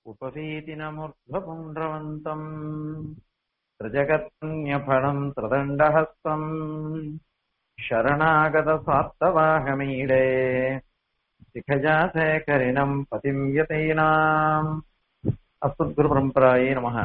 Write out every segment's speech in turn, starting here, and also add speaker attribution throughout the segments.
Speaker 1: उपवीतिनमूर्ध्वपुण्ड्रवन्तम् त्रिजगत्पुण्यफलम् त्रिदण्डहस्तम् शरणागतसात्तवाहमीडे शिखजाशेखरिणम् पतिम् यतीनाम् அஸ்மத்குருபரம்பராயே நமக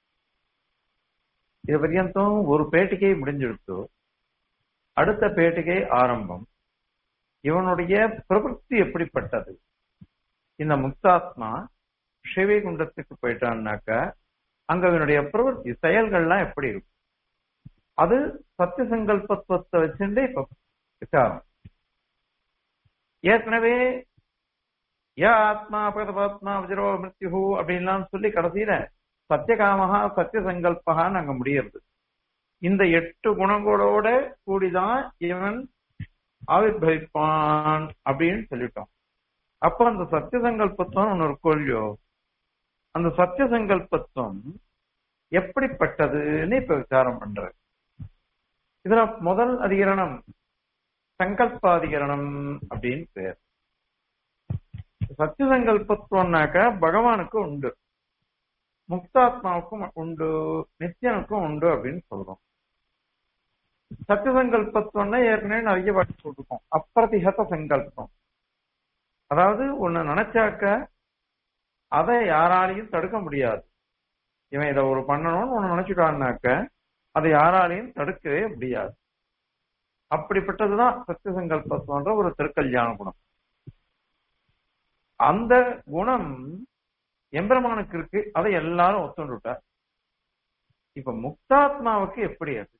Speaker 1: இது பர்யந்தம் ஒரு பேட்டிகை முடிஞ்சிடுத்து அடுத்த பேட்டிகை ஆரம்பம் இவனுடைய பிரவൃத்தி எப்படிப்பட்டது இந்த முக்தாத்மா ஸ்ரீவைகுண்டத்துக்கு போயிட்டான்னாக்க அங்க இவனுடைய பிரவൃத்தி செயல்கள்லாம் எப்படி இருக்கும் அது சத்திய சங்கல்பத்துவத்தை வச்சுட்டு இப்ப விசாரம் ஏற்கனவே யா ஆத்மா பகதபாத்மா விஜரோ மிருத்யு அப்படின்லாம் சொல்லி கடைசியில சத்தியகாமகா சத்திய சங்கல்பகான்னு அங்க முடியறது இந்த எட்டு குணங்களோட கூடிதான் இவன் ஆவிர்வவிப்பான் அப்படின்னு சொல்லிட்டோம் அப்ப அந்த சத்திய சங்கல்பத்துவம் ஒன்னு ஒரு கொள்ளியோ அந்த சத்திய சங்கல்பத்துவம் எப்படிப்பட்டதுன்னு இப்ப விசாரம் பண்ற இதுல முதல் அதிகரணம் சங்கல்பாதிகரணம் அப்படின்னு பேர் சத்திய சங்கல்பத்துவம்னாக்க பகவானுக்கு உண்டு முக்தாத்மாவுக்கும் உண்டு நித்தியனுக்கும் உண்டு அப்படின்னு சொல்றோம் சத்திய சங்கல்பத்துவம்னா ஏற்கனவே நிறைய வாட்டி சொல்லிருக்கோம் அப்பிரதிகத சங்கல்பம் அதாவது ஒண்ணு நினைச்சாக்க அதை யாராலையும் தடுக்க முடியாது இவன் இதை ஒரு பண்ணணும்னு ஒண்ணு நினைச்சுட்டான்னாக்க அதை யாராலையும் தடுக்கவே முடியாது அப்படிப்பட்டதுதான் சத்திய சங்கல்பத்துவன்ற ஒரு திருக்கல்யாண குணம் அந்த குணம் எம்பெருமானுக்கு இருக்கு அதை எல்லாரும் ஒத்துண்டுட்டார் இப்ப முக்தாத்மாவுக்கு எப்படி அது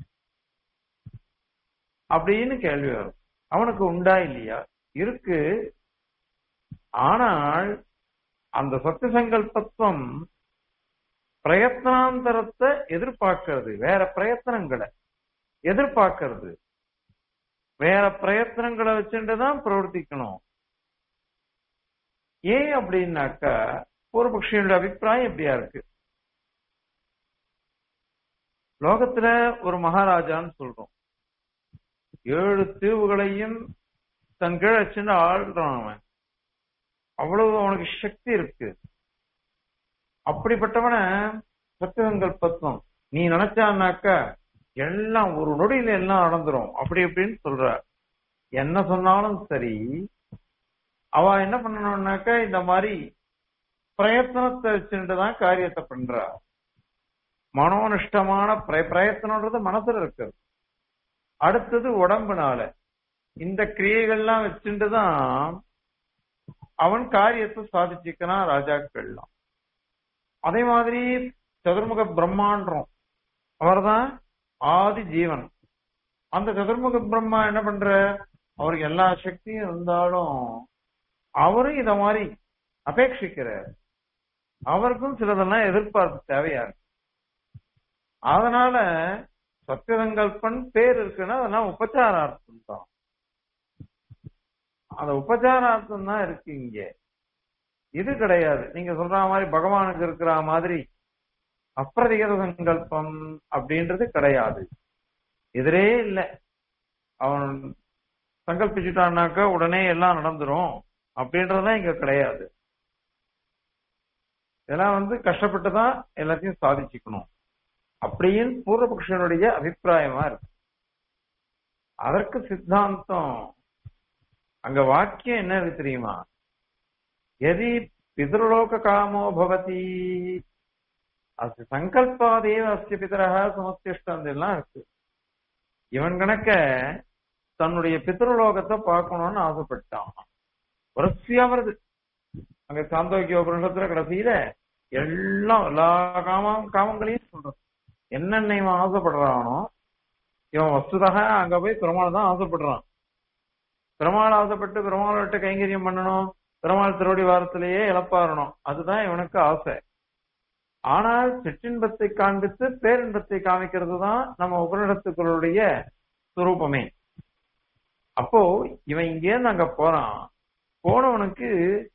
Speaker 1: அப்படின்னு கேள்வி வரும் அவனுக்கு உண்டா இல்லையா இருக்கு ஆனால் அந்த சத்திய சங்கல்பத்துவம் பிரயத்னாந்தரத்தை எதிர்பார்க்கிறது வேற பிரயத்தனங்களை எதிர்பார்க்கிறது வேற பிரயத்தனங்களை வச்சுட்டுதான் பிரவர்த்திக்கணும் ஏன் அப்படின்னாக்கா பூர்வபக்ஷியோட அபிப்பிராயம் எப்படியா இருக்கு லோகத்துல ஒரு மகாராஜான்னு சொல்றோம் ஏழு தீவுகளையும் தன் கீழ வச்சுன்னு ஆள்றான் அவன் அவ்வளவு அவனுக்கு சக்தி இருக்கு அப்படிப்பட்டவன சத்தியசங்கல்பத்துவம் நீ நினைச்சான்னாக்கா எல்லாம் ஒரு நொடியில எல்லாம் நடந்துரும் அப்படி இப்படின்னு சொல்ற என்ன சொன்னாலும் சரி அவ என்ன பண்ணணும்னாக்கா இந்த மாதிரி பிரயத்தனத்தை வச்சுட்டு தான் காரியத்தை பண்றா மனோனிஷ்டமான பிரயத்தனம்ன்றது மனசுல இருக்குது அடுத்தது உடம்புனால இந்த கிரியைகள்லாம் வச்சுட்டு தான் அவன் காரியத்தை சாதிச்சுக்கிறான் ராஜாக்கள்லாம் அதே மாதிரி சதுர்முக பிரம்மான்றோம் அவர்தான் ஆதி ஜீவன் அந்த சதுர்முக பிரம்மா என்ன பண்ற அவருக்கு எல்லா சக்தியும் இருந்தாலும் அவரும் இத மாதிரி அபேட்சிக்கிறார் அவருக்கும் சிலதெல்லாம் எதிர்பார்ப்பு தேவையா இருக்கு அதனால சத்தியசங்கல்பன் பேர் இருக்குன்னா அதெல்லாம் உபச்சாரார்த்தம் தான் அந்த உபச்சாரார்த்தம் தான் இருக்கு இங்க இது கிடையாது நீங்க சொல்ற மாதிரி பகவானுக்கு இருக்கிற மாதிரி அப்பிரதிகத சங்கல்பம் அப்படின்றது கிடையாது எதிரே இல்லை அவன் சங்கல்பிச்சுட்டான்னாக்கா உடனே எல்லாம் நடந்துரும் அப்படின்றதுதான் இங்க கிடையாது இதெல்லாம் வந்து கஷ்டப்பட்டு தான் எல்லாத்தையும் சாதிச்சுக்கணும் அப்படின்னு பூர்வபக்ஷனுடைய அபிப்பிராயமா இருக்கு அதற்கு சித்தாந்தம் அங்க வாக்கியம் என்ன இருக்கு தெரியுமா எதி பிதர்லோக காமோ பவதி அது சங்கல்பாதேவ அஸ்ய பிதரக சமஸ்திஷ்டம் எல்லாம் இருக்கு இவன் கணக்க தன்னுடைய பித்ருலோகத்தை பார்க்கணும்னு ஆசைப்பட்டான் வரிசையா வருது அங்க சாந்தோக்கிய உபநிஷத்துல கடைசியில எல்லாம் எல்லா காம காமங்களையும் சொல்றது என்னென்ன இவன் ஆசைப்படுறானோ இவன் வசுதாக அங்க போய் பெருமாள் தான் ஆசைப்படுறான் பெருமாள் ஆசைப்பட்டு பெருமாள் விட்டு கைங்கரியம் பண்ணணும் பெருமாள் திருவடி வாரத்திலேயே இழப்பாறணும் அதுதான் இவனுக்கு ஆசை ஆனால் சிற்றின்பத்தை காண்பித்து பேரின்பத்தை காமிக்கிறது தான் நம்ம உபநிடத்துக்களுடைய சுரூபமே அப்போ இவன் இங்கேருந்து அங்க போறான் போனவனுக்கு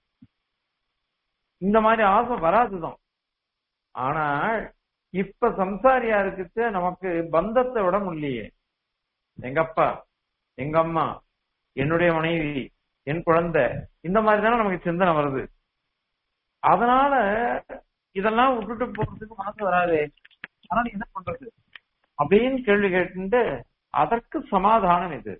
Speaker 1: இந்த மாதிரி ஆசை வராதுதான் ஆனால் இப்ப சம்சாரியா இருக்குச்சு நமக்கு பந்தத்தை விட முடியலையே எங்க அப்பா எங்க அம்மா என்னுடைய மனைவி என் குழந்தை இந்த மாதிரி தானே நமக்கு சிந்தனை வருது அதனால இதெல்லாம் விட்டுட்டு போறதுக்கு மனசு வராது ஆனா நீ என்ன பண்றது அப்படின்னு கேள்வி கேட்டு அதற்கு சமாதானம் இது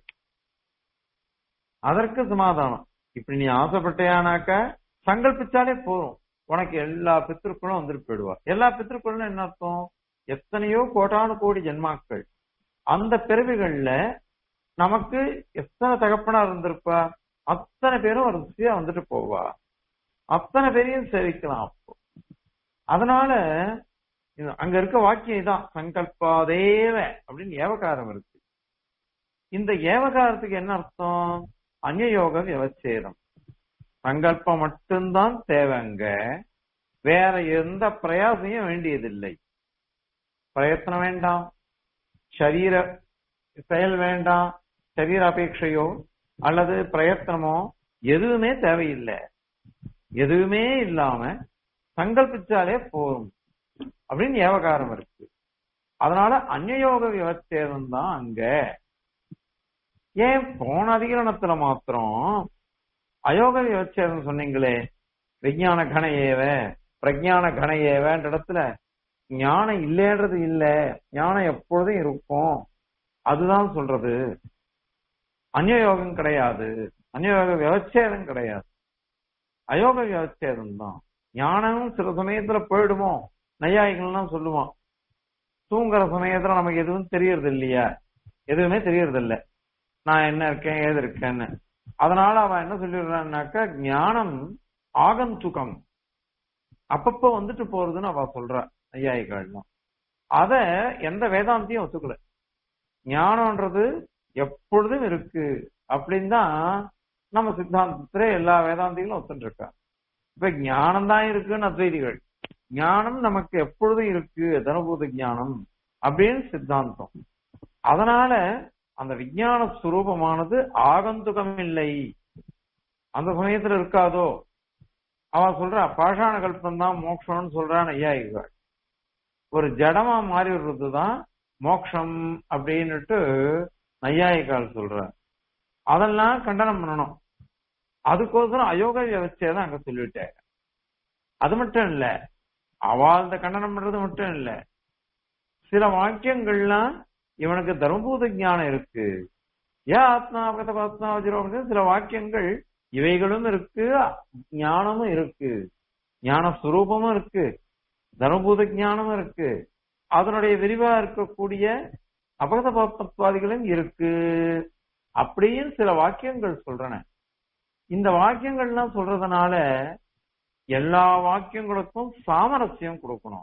Speaker 1: அதற்கு சமாதானம் இப்படி நீ ஆசைப்பட்டையானாக்க சங்கல்பிச்சாலே போதும் உனக்கு எல்லா பித்திருக்களும் வந்துட்டு போயிடுவா எல்லா பித்திருக்களும் என்ன அர்த்தம் எத்தனையோ கோட்டானு கோடி ஜென்மாக்கள் அந்த பிறவிகள்ல நமக்கு எத்தனை தகப்பனா இருந்திருப்பா அத்தனை பேரும் வரிசையா வந்துட்டு போவா அத்தனை பேரையும் சேவிக்கலாம் அப்போ அதனால இது- அங்க இருக்க வாக்கியம் இதான் சங்கல்பாதேவ அப்படின்னு ஏவகாரம் இருக்கு இந்த ஏவகாரத்துக்கு என்ன அர்த்தம் அந்நியோக விவச்சேதம் சங்கல்பம் மட்டும்தான் தேவைங்க வேற எந்த பிரயாசையும் வேண்டியதில்லை பிரயத்தனம் வேண்டாம் சரீர செயல் வேண்டாம் சரீர அபேட்சையோ அல்லது பிரயத்தனமோ எதுவுமே தேவையில்லை எதுவுமே இல்லாம சங்கல்பிச்சாலே போதும் அப்படின்னு ஏவகாரம் இருக்கு அதனால அந்நியோக விவச்சேதம் தான் அங்க ஏன் போன அதிகரணத்துல மாத்திரம் அயோக விவச்சேதம் சொன்னீங்களே விஞ்ஞான கண ஏவ பிரஜான கண ஏவன்ற இடத்துல ஞானம் இல்லைன்றது இல்ல ஞானம் எப்பொழுதும் இருக்கும் அதுதான் சொல்றது அந்நியோகம் கிடையாது அந்நியோக விவச்சேதம் கிடையாது அயோக விவச்சேதம் தான் ஞானம் சில சமயத்துல போயிடுமோ நையாயிகள்லாம் சொல்லுவான் தூங்குற சமயத்துல நமக்கு எதுவும் தெரியறது இல்லையா எதுவுமே தெரியறது இல்ல நான் என்ன இருக்கேன் ஏது இருக்கேன்னு அதனால அவன் என்ன சொல்லிடுறான்னாக்கா ஞானம் ஆகந்துகம் அப்பப்போ வந்துட்டு போறதுன்னு அவ சொல்றா ஐயாயிகள்லாம் அத எந்த வேதாந்தியும் ஒத்துக்கல ஞானம்ன்றது எப்பொழுதும் இருக்கு அப்படின்னு தான் நம்ம சித்தாந்தத்துல எல்லா வேதாந்திகளும் ஒத்துட்டு இருக்கா இப்ப ஞானம் தான் இருக்குன்னு அத்வைதிகள் ஞானம் நமக்கு எப்பொழுதும் இருக்கு தனுபூத ஞானம் அப்படின்னு சித்தாந்தம் அதனால அந்த விஞ்ஞான சுரூபமானது ஆகந்துகம் இல்லை அந்த சமயத்துல இருக்காதோ அவன் சொல்றா பாஷாண கல்பம் தான் மோட்சம்னு சொல்றான் ஐயாயிகள் ஒரு ஜடமா மாறி விடுறதுதான் மோட்சம் அப்படின்னுட்டு நையாயிகால் சொல்ற அதெல்லாம் கண்டனம் பண்ணணும் அதுக்கோசரம் அயோக விவச்சையை அங்க சொல்லிவிட்டேன் அது மட்டும் இல்ல அவாழ்ந்த கண்டனம் பண்றது மட்டும் இல்ல சில வாக்கியங்கள்லாம் இவனுக்கு தர்மபூத ஞானம் இருக்கு ஏன் ஆத்மா பகத ஆத்மா வஜ்ரோன்னு சில வாக்கியங்கள் இவைகளும் இருக்கு ஞானமும் இருக்கு ஞான சுரூபமும் இருக்கு தர்மபூத ஞானமும் இருக்கு அதனுடைய விரிவா இருக்கக்கூடிய அபகத பாத்மத்வாதிகளும் இருக்கு அப்படின்னு சில வாக்கியங்கள் சொல்றன இந்த வாக்கியங்கள்லாம் சொல்றதுனால எல்லா வாக்கியங்களுக்கும் சாமரஸ்யம் கொடுக்கணும்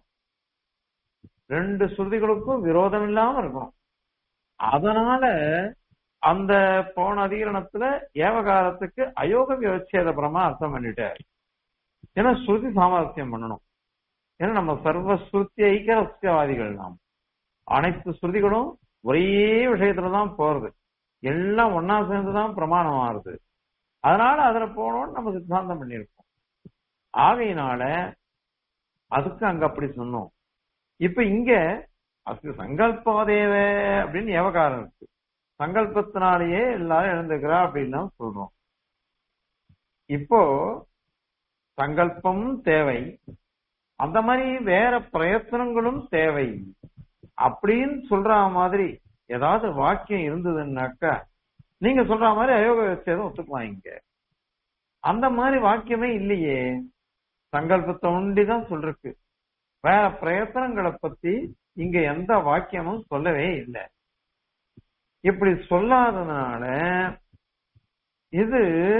Speaker 1: ரெண்டு ஸ்ருதிகளுக்கும் விரோதம் இல்லாம இருக்கணும் அதனால அந்த போன அதிகரணத்துல ஏவகாரத்துக்கு அயோக விவச்சேத பிரமா அர்த்தம் பண்ணிட்டார் ஏன்னா ஸ்ருதி சாமரஸ்யம் பண்ணணும் ஏன்னா நம்ம சர்வ ஸ்ருதி ஐக்கியவாதிகள் நாம் அனைத்து ஸ்ருதிகளும் ஒரே விஷயத்துலதான் போறது எல்லாம் ஒன்னா சேர்ந்துதான் பிரமாணம் ஆறுது அதனால அதுல போனோம்னு நம்ம சித்தாந்தம் பண்ணியிருக்கோம் ஆகையினால அதுக்கு அங்க அப்படி சொன்னோம் இப்ப இங்க அது சங்கல்பவதேவ அப்படின்னு ஏவகாரம் இருக்கு சங்கல்பத்தினாலேயே எல்லாரும் எழுந்துக்கிறா அப்படின்னு தான் சொல்றோம் இப்போ சங்கல்பம் தேவை அந்த மாதிரி வேற பிரயத்தனங்களும் தேவை அப்படின்னு சொல்ற மாதிரி ஏதாவது வாக்கியம் இருந்ததுன்னாக்கா நீங்க சொல்ற மாதிரி அயோக விவச்சேதம் ஒத்துக்கலாம் இங்க அந்த மாதிரி வாக்கியமே இல்லையே சங்கல்பத்தை ஒண்டிதான் சொல்றக்கு வேற பிரயத்தனங்களை பத்தி இங்க எந்த வாக்கியமும் சொல்லவே இல்லை இப்படி சொல்லாததுனால இது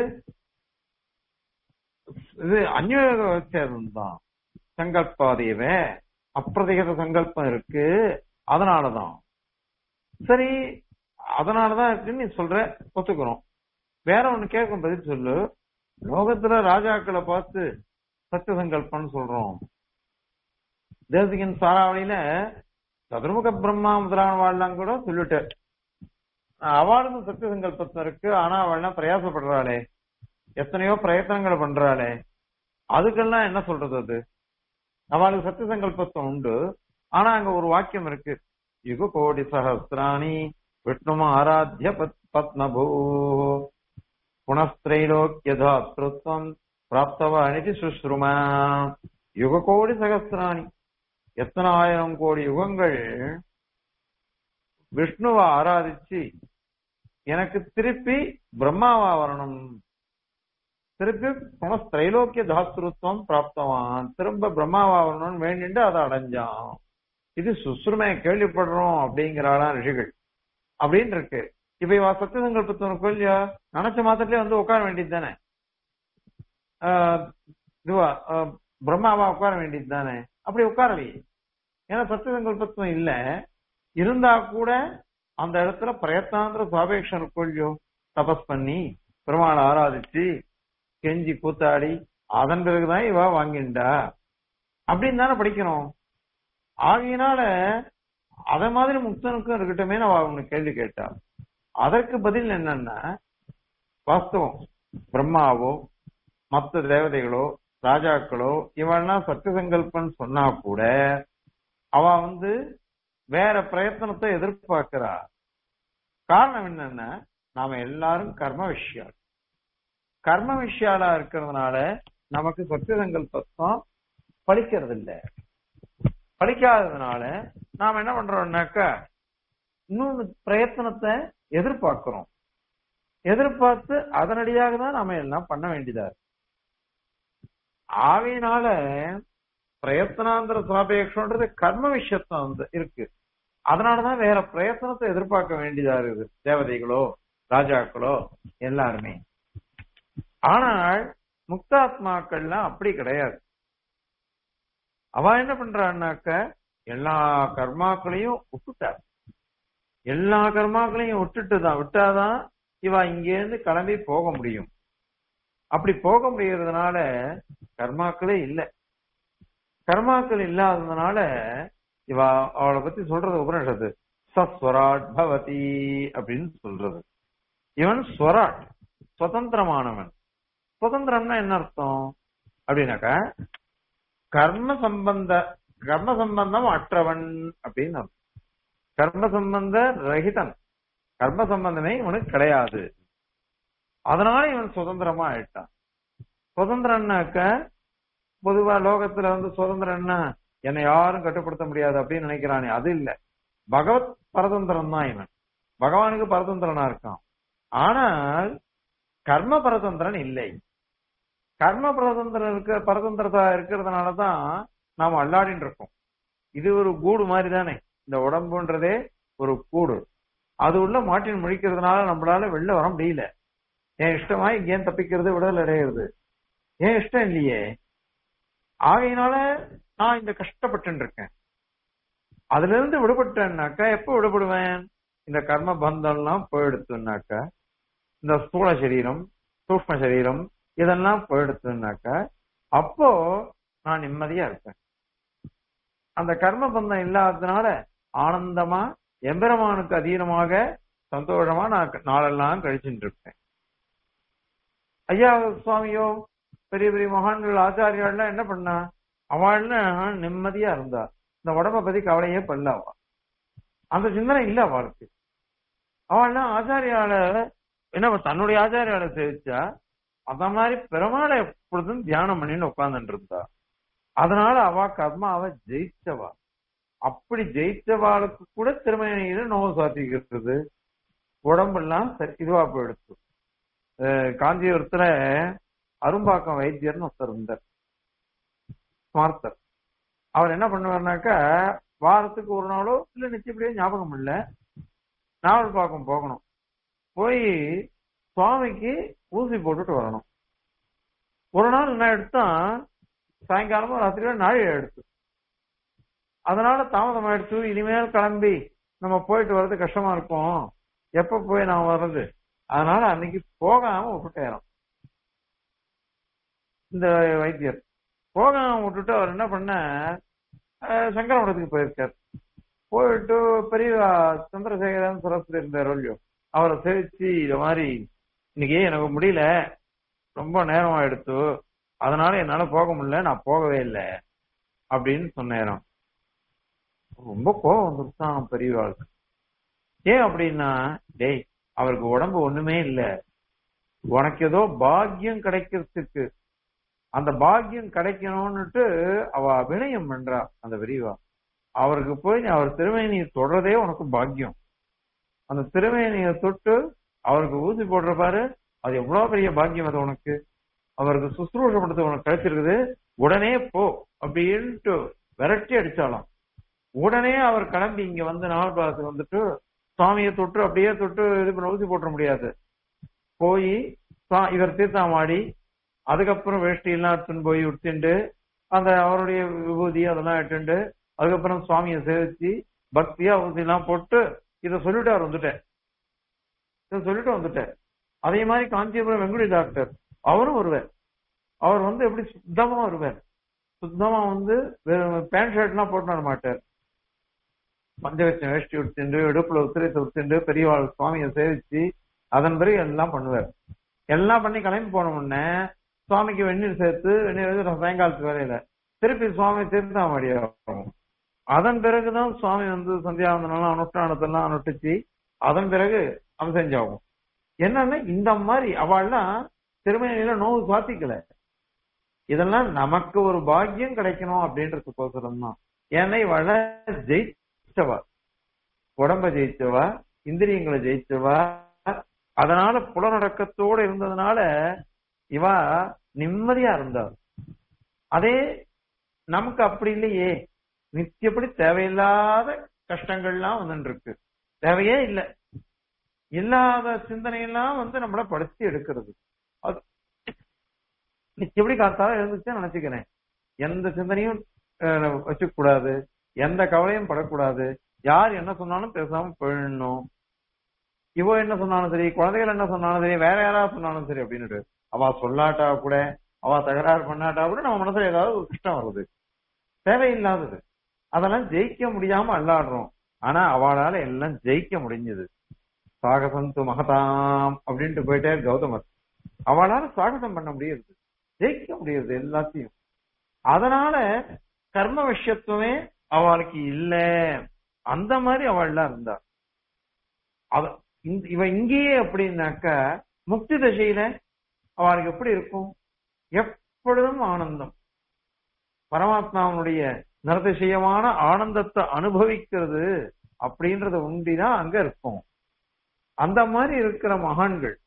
Speaker 1: இது அந்யோக விவச்சேதம் தான் சங்கல்பாதேவ அப்பிரதிகத சங்கல்பம் இருக்கு அதனாலதான் சரி அதனாலதான் இருக்குன்னு நீ சொல்ற ஒத்துக்கிறோம் வேற ஒண்ணு கேட்கும் பதில் சொல்லு லோகத்துல ராஜாக்களை பார்த்து சத்திய சங்கல்பம்னு சொல்றோம் தேசிகன் சாராவளியில சதுர்முக பிரம்மா முதலான வாழ்லாம் கூட சொல்லிட்டார் அவளுக்கும் சத்திய சங்கல்பத்தம் இருக்கு ஆனா அவள்லாம் பிரயாசப்படுறாளே எத்தனையோ பிரயத்தனங்களை பண்றாளே அதுக்கெல்லாம் என்ன சொல்றது அது அவளுக்கு சத்திய சங்கல்பத்தம் உண்டு ஆனா அங்க ஒரு வாக்கியம் இருக்கு யுக கோடி சஹசிராணி விஷ்ணும ஆராத்திய பத்- பத்மபூ புனஸ்திரைலோக்கியதாத்ருத்வம் பிராப்தவானிதி சுஸ்ருமா யுக கோடி சகசிராணி எத்தனை ஆயிரம் கோடி யுகங்கள் விஷ்ணுவை ஆராதிச்சு எனக்கு திருப்பி பிரம்மாவா வரணும் திருப்பி புனஸ் திரைலோக்கிய தாஸ்திருத்துவம் பிராப்தவான் திரும்ப பிரம்மாவா வரணும்னு வேண்டிட்டு அதை அடைஞ்சான் இது சுசுருமையை கேள்விப்படுறோம் அப்படிங்கிறாளா ரிஷிகள் அப்படின்னு இருக்கு இப்ப இவ சத்திய சங்கல்பத்தினுக்கு இல்லையா நினைச்ச மாத்திரத்திலே வந்து உட்கார வேண்டியது தானே இதுவா ஆஹ் பிரம்மாவா உட்கார வேண்டியது தானே அப்படி உட்காரலையே ஏன்னா சத்திய சங்கல்பத்துவம் இல்ல இருந்தா கூட அந்த இடத்துல பிரயத்தாந்திர சாபேக்ஷன் இருக்கோ தபஸ் பண்ணி பெருமாளை ஆராதிச்சு கெஞ்சி கூத்தாடி அதன் பிறகுதான் இவ வாங்கிண்டா அப்படின்னு தானே படிக்கணும் ஆகையினால அத மாதிரி முக்தனுக்கும் இருக்கட்டுமே நான் அவனுக்கு கேள்வி கேட்டா அதற்கு பதில் என்னன்னா வாஸ்தவம் பிரம்மாவோ மற்ற தேவதைகளோ ராஜாக்களோ இவெல்லாம் சத்திய சங்கல்பம் சொன்னா கூட அவ வந்து வேற பிரயத்தனத்தை எதிர்பார்க்கிறா காரணம் என்னன்னா நாம எல்லாரும் கர்ம விஷயம் கர்ம விஷயாலா இருக்கிறதுனால நமக்கு சத்திய சங்கல்பத்தம் பலிக்கிறது இல்ல பலிக்காததுனால நாம என்ன பண்றோம்னாக்கா இன்னொன்னு பிரயத்தனத்தை எதிர்பார்க்கிறோம் எதிர்பார்த்து அதனடியாக தான் நாம எல்லாம் பண்ண வேண்டியதா இருக்கு ஆகையினால பிரயத்தனாந்திர சாபேட்சன்றது கர்ம விஷயத்தான் வந்து இருக்கு அதனாலதான் வேற பிரயத்தனத்தை எதிர்பார்க்க வேண்டியதா இருக்குது தேவதைகளோ ராஜாக்களோ எல்லாருமே ஆனால் முக்தாத்மாக்கள்லாம் அப்படி கிடையாது அவ என்ன பண்றான்னாக்க எல்லா கர்மாக்களையும் விட்டுட்டார் எல்லா கர்மாக்களையும் விட்டுட்டு தான் விட்டாதான் இவ இங்கேருந்து கிளம்பி போக முடியும் அப்படி போக முடியறதுனால கர்மாக்களே இல்ல கர்மாக்கள் இல்லாததுனால இவ அவளை பத்தி சொல்றது உபனிஷத்து சஸ்வராட் பவதி அப்படின்னு சொல்றது இவன் ஸ்வராட் சுதந்திரமானவன் சுதந்திரம்னா என்ன அர்த்தம் அப்படின்னாக்கா கர்ம சம்பந்த கர்ம சம்பந்தம் அற்றவன் அப்படின்னு அர்த்தம் கர்ம சம்பந்த ரஹிதன் கர்ம சம்பந்தமே இவனுக்கு கிடையாது அதனால இவன் சுதந்திரமா ஆயிட்டான் சுதந்திரம்னாக்க பொதுவா லோகத்துல வந்து சுதந்திரம்னா என்னை யாரும் கட்டுப்படுத்த முடியாது அப்படின்னு நினைக்கிறானே அது இல்ல பகவத் பரதந்திரம் தான் இவன் பகவானுக்கு பரதந்திரனா இருக்கான் ஆனால் கர்ம பரதந்திரன் இல்லை கர்ம பரதந்திரம் இருக்க பரதந்திரதா இருக்கிறதுனாலதான் நாம அல்லாடின்னு இருக்கோம் இது ஒரு கூடு மாதிரி தானே இந்த உடம்புன்றதே ஒரு கூடு அது உள்ள மாட்டின் முழிக்கிறதுனால நம்மளால வெளில வர முடியல என் இஷ்டமா இங்கேயும் தப்பிக்கிறது விடல் அடையிறது ஏன் இஷ்டம் இல்லையே ஆகையினால நான் இந்த கஷ்டப்பட்டு இருக்கேன் அதுல இருந்து விடுபட்டேன்னாக்கா எப்ப விடுபடுவேன் இந்த கர்ம பந்தம்லாம் போயிடுத்துனாக்கா இந்த ஸ்தூல சரீரம் சூக்ம சரீரம் இதெல்லாம் போயிடுத்துனாக்கா அப்போ நான் நிம்மதியா இருப்பேன் அந்த கர்ம பந்தம் இல்லாததுனால ஆனந்தமா எம்பெருமானுக்கு அதீனமாக சந்தோஷமா நான் நாளெல்லாம் கழிச்சுட்டு இருப்பேன் ஐயா சுவாமியோ பெரிய பெரிய மகான்கள் ஆச்சாரியாள்லாம் என்ன பண்ணா அவள்லாம் நிம்மதியா இருந்தா இந்த உடம்ப பத்தி கவலையே பண்ணல அவ அந்த சிந்தனை இல்ல அவளுக்கு அவள்லாம் ஆச்சாரியால என்ன தன்னுடைய ஆச்சாரியால சேவிச்சா அந்த மாதிரி பெருமாளை எப்பொழுதும் தியானம் பண்ணின்னு உட்கார்ந்துட்டு இருந்தா அதனால அவ கர்மாவை ஜெயிச்சவா அப்படி ஜெயிச்சவாளுக்கு கூட திருமணியில நோவு சாத்திக்கிறது உடம்பெல்லாம் சரி இதுவா போயிடுச்சு காஞ்சிபுரத்துல அரும்பாக்கம் வைத்தியர்னு ஒருத்தர் இருந்தார் ஸ்மார்த்தர் அவர் என்ன பண்ணுவார்னாக்கா வாரத்துக்கு ஒரு நாளோ இல்ல நிச்சயப்படியோ ஞாபகம் இல்ல நாவல் பாக்கம் போகணும் போய் சுவாமிக்கு ஊசி போட்டுட்டு வரணும் ஒரு நாள் என்ன எடுத்தான் சாயங்காலமும் ராத்திரியோ நாழி எடுத்து அதனால தாமதம் ஆயிடுச்சு இனிமேல் கிளம்பி நம்ம போயிட்டு வர்றது கஷ்டமா இருக்கும் எப்ப போய் நான் வர்றது அதனால அன்னைக்கு போகாம விட்டுட்டேறோம் இந்த வைத்தியர் போகாம விட்டுட்டு அவர் என்ன பண்ண சங்கரமடத்துக்கு போயிருக்கார் போயிட்டு பெரிய சந்திரசேகரன் சரஸ்வதி இருந்தார் இல்லையோ அவரை சேவிச்சு இது மாதிரி இன்னைக்கு எனக்கு முடியல ரொம்ப நேரம் ஆயிடுத்து அதனால என்னால போக முடியல நான் போகவே இல்லை அப்படின்னு சொன்னேன் ரொம்ப கோபம் வந்துருச்சான் பெரியவாளுக்கு ஏன் அப்படின்னா டேய் அவருக்கு உடம்பு ஒண்ணுமே இல்ல உனக்கு ஏதோ பாக்கியம் கிடைக்கிறதுக்கு அந்த பாக்கியம் கிடைக்கணும்னுட்டு அவ வினயம் பண்றா அந்த விரிவா அவருக்கு போய் நீ அவர் திருமேனியை தொடரதே உனக்கு பாக்கியம் அந்த திருமேனியை தொட்டு அவருக்கு ஊசி போடுற பாரு அது எவ்வளவு பெரிய பாக்கியம் அது உனக்கு அவருக்கு சுசுரூஷப்படுத்த உனக்கு கிடைச்சிருக்குது உடனே போ அப்படின்ட்டு விரட்டி அடிச்சாலாம் உடனே அவர் கிளம்பி இங்க வந்து நாவல்பாலத்துக்கு வந்துட்டு சுவாமியை தொட்டு அப்படியே தொட்டு இது பண்ண ஊசி போட்டுற முடியாது போய் இவர் தீர்த்தாமாடி அதுக்கப்புறம் வேஷ்டி எல்லாம் எடுத்துன்னு போய் உடுத்திண்டு அந்த அவருடைய விபூதி அதெல்லாம் எடுத்துண்டு அதுக்கப்புறம் சுவாமியை சேவிச்சு பக்தியா ஊசி எல்லாம் போட்டு இதை சொல்லிட்டு அவர் வந்துட்டேன் இதை சொல்லிட்டு வந்துட்டேன் அதே மாதிரி காஞ்சிபுரம் வெங்குடி டாக்டர் அவரும் வருவார் அவர் வந்து எப்படி சுத்தமா வருவார் சுத்தமா வந்து பேண்ட் ஷர்ட் எல்லாம் போட்டு வர மாட்டார் பஞ்சவச்சம் வேஷ்டி உடுத்திண்டு இடுப்புல உத்திரத்தை உடுத்திண்டு பெரியவாள் சுவாமியை சேவிச்சு அதன் பிறகு எல்லாம் பண்ணுவார் எல்லாம் பண்ணி கிளம்பி போன உடனே சுவாமிக்கு வெந்நீர் சேர்த்து வெந்நீர் வந்து சாயங்காலத்துக்கு வரையில திருப்பி சுவாமி தீர்த்தாமடி ஆகும் அதன் பிறகுதான் சுவாமி வந்து சந்தியாவந்தனம் அனுஷ்டானத்தெல்லாம் அனுஷ்டிச்சு அதன் பிறகு அம்சஞ்சாகும் என்னன்னா இந்த மாதிரி அவள்லாம் திருமணியில நோவு சாத்திக்கல இதெல்லாம் நமக்கு ஒரு பாக்கியம் கிடைக்கணும் அப்படின்றதுக்கோசரம் தான் ஏன்னா இவள ஜெயிச்சவா உடம்ப ஜெயிச்சவா இந்திரியங்களை ஜெயிச்சவா அதனால புலநடக்கத்தோட இருந்ததுனால இவா நிம்மதியா இருந்தார் அதே நமக்கு அப்படி இல்லையே நித்தியப்படி தேவையில்லாத கஷ்டங்கள்லாம் வந்துட்டு இருக்கு தேவையே இல்லை இல்லாத சிந்தனையெல்லாம் வந்து நம்மள படுத்தி எடுக்கிறது அது நிச்சயப்படி காத்தால எழுந்துச்சு நினைச்சுக்கிறேன் எந்த சிந்தனையும் வச்சுக்க கூடாது எந்த கவலையும் படக்கூடாது யார் என்ன சொன்னாலும் பேசாம போயிடணும் இவோ என்ன சொன்னாலும் சரி குழந்தைகள் என்ன சொன்னாலும் சரி வேற யாராவது சொன்னாலும் சரி அப்படின்னு அவ சொல்லாட்டா கூட அவ தகராறு பண்ணாட்டா கூட நம்ம மனசுல ஏதாவது ஒரு கஷ்டம் வருது தேவையில்லாதது அதெல்லாம் ஜெயிக்க முடியாம அல்லாடுறோம் ஆனா அவளால எல்லாம் ஜெயிக்க முடிஞ்சது சாகசந்து மகதாம் அப்படின்ட்டு போயிட்டே கௌதமர் அவளால சாகசம் பண்ண முடியுது ஜெயிக்க முடியுது எல்லாத்தையும் அதனால கர்ம விஷயத்துவமே அவளுக்கு இல்ல அந்த மாதிரி அவள்லாம் இருந்தா அவ இவ இங்கேயே அப்படின்னாக்க முக்தி தசையில அவளுக்கு எப்படி இருக்கும் எப்பொழுதும் ஆனந்தம் பரமாத்மாவனுடைய நிரதிசயமான ஆனந்தத்தை அனுபவிக்கிறது அப்படின்றத உண்டிதான் அங்க இருக்கும் அந்த மாதிரி இருக்கிற மகான்கள்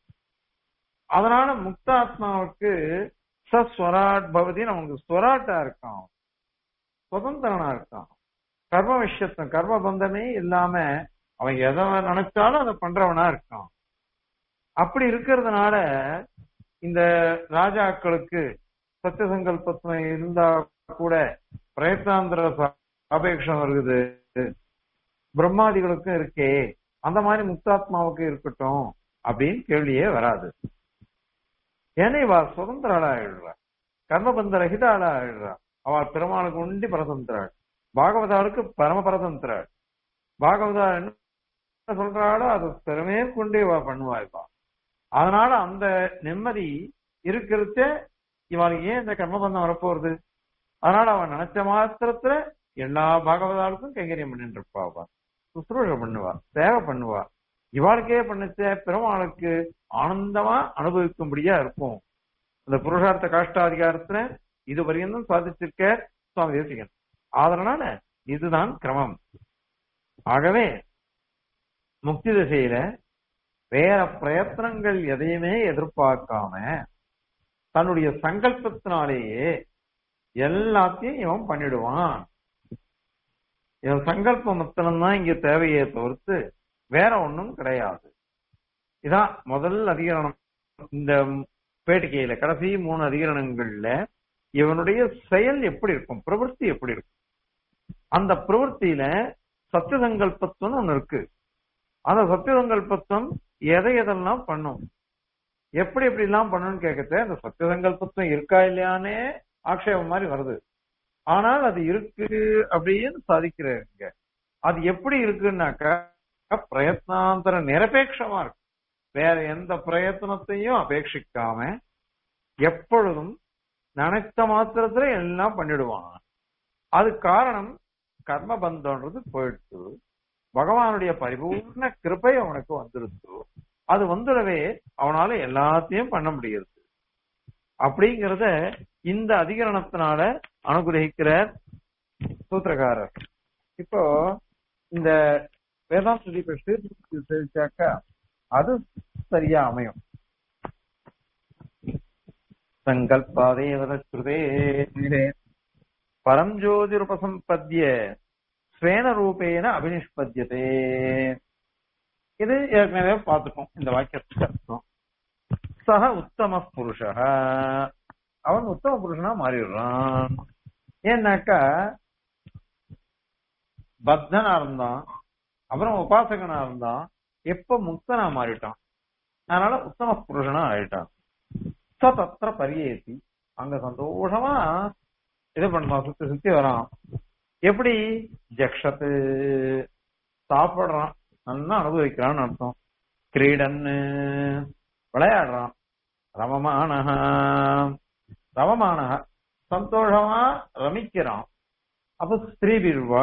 Speaker 1: அதனால முக்தாத்மாவுக்கு சஸ்வராட் பவதி நமக்கு ஸ்வராட்டா இருக்கான் சுதந்திரனா இருக்கான் கர்ம விஷயத்தம் கர்ம பந்தமே இல்லாம அவன் எதை நினைச்சாலும் அதை பண்றவனா இருக்கான் அப்படி இருக்கிறதுனால இந்த ராஜாக்களுக்கு சத்திய சங்கல்பத்துவம் இருந்தா கூட பிரயத்தாந்திர அபேட்சம் இருக்குது பிரம்மாதிகளுக்கும் இருக்கே அந்த மாதிரி முக்தாத்மாவுக்கு இருக்கட்டும் அப்படின்னு கேள்வியே வராது ஏன்னா இவ சுதந்திராளா ஆயிடுறா கர்மபந்த ரஹிதாளா ஆயிடுறா அவ பெருமாளுக்கு உண்டி பரதந்திராள் பாகவதாளுக்கு பரம பரதந்திராள் பாகவதா என்ன சொல்றாளோ அதை திறமே கொண்டு இவ பண்ணுவா இவா அதனால அந்த நிம்மதி இருக்கிறத இவளுக்கு ஏன் இந்த கர்மபந்தம் வரப்போறது அதனால அவன் நினைச்ச மாத்திரத்துல எல்லா பாகவதாளுக்கும் கைங்கரியம் பண்ணிட்டு இருப்பா அவ சுசுரூஷ பண்ணுவா சேவை பண்ணுவா இவாளுக்கே பண்ணுச்ச பெருமாளுக்கு ஆனந்தமா அனுபவிக்கும்படியா இருக்கும் அந்த புருஷார்த்த காஷ்டாதிகாரத்துல இது வரையும் சாதிச்சிருக்க சுவாமி தேசிகன் அதனால இதுதான் கிரமம் ஆகவே முக்தி திசையில வேற பிரயத்தனங்கள் எதையுமே எதிர்பார்க்காம தன்னுடைய சங்கல்பத்தினாலேயே எல்லாத்தையும் இவன் பண்ணிடுவான் இவன் சங்கல்பம் மத்தனம்தான் இங்க தேவையே தவிர்த்து வேற ஒண்ணும் கிடையாது இதான் முதல் அதிகரணம் இந்த பேட்டிக்கையில கடைசி மூணு அதிகரணங்கள்ல இவனுடைய செயல் எப்படி இருக்கும் பிரவൃத்தி எப்படி இருக்கும் அந்த பிரவൃத்தியில சத்திய சங்கல்பத்துவம் ஒண்ணு இருக்கு அந்த சத்திய சங்கல்பத்துவம் எதை எதெல்லாம் பண்ணும் எப்படி எப்படி எல்லாம் பண்ணணும்னு கேட்கத்த அந்த சத்திய சங்கல்பத்துவம் இருக்கா இல்லையானே ஆக்ஷேபம் மாதிரி வருது ஆனால் அது இருக்கு அப்படின்னு சாதிக்கிறாங்க அது எப்படி இருக்குன்னாக்கா பிரயத்னாந்தர நிரபேட்சமா இருக்கு வேற எந்த பிரயத்தனத்தையும் அபேட்சிக்காம எப்பொழுதும் நினைத்த மாத்திரத்துல எல்லாம் பண்ணிடுவான் அது காரணம் கர்ம பந்தம்ன்றது போயிடுச்சு பகவானுடைய பரிபூர்ண கிருப்பை அவனுக்கு வந்துருச்சு அது வந்துடவே அவனால எல்லாத்தையும் பண்ண முடியுது அப்படிங்கிறத இந்த அதிகரணத்தினால அனுகிரகிக்கிறார் சூத்திரக்காரர் இப்போ இந்த வேதாந்த தீப தெரிவிச்சாக்கா அது சரியா அமையும் சங்கல்பாதேவத ஸ்ருதே பரம் ஜோதிருபசம்பத்திய ஸ்வேன ரூபேன அபினிஷ்பத்தியதே இது ஏற்கனவே பார்த்துட்டோம் இந்த வாக்கியத்துக்கு அர்த்தம் சக உத்தம புருஷ அவன் உத்தம புருஷனா மாறிடுறான் ஏன்னாக்கா பக்தனா இருந்தான் அப்புறம் உபாசகனா இருந்தான் எப்ப முக்தனா மாறிட்டான் அதனால உத்தம புருஷனா ஆயிட்டான் ச தத்திர பரியேசி அங்க சந்தோஷமா இது பண்ணுவான் சுத்தி சுத்தி வரான் எப்படி ஜக்ஷத்து சாப்பிடுறான் நல்லா அனுபவிக்கிறான்னு அர்த்தம் கிரீடன்னு விளையாடுறான் ரமமானஹ ரமமானஹ சந்தோஷமா ரமிக்கிறான் அப்ப ஸ்திரீ பிரிவா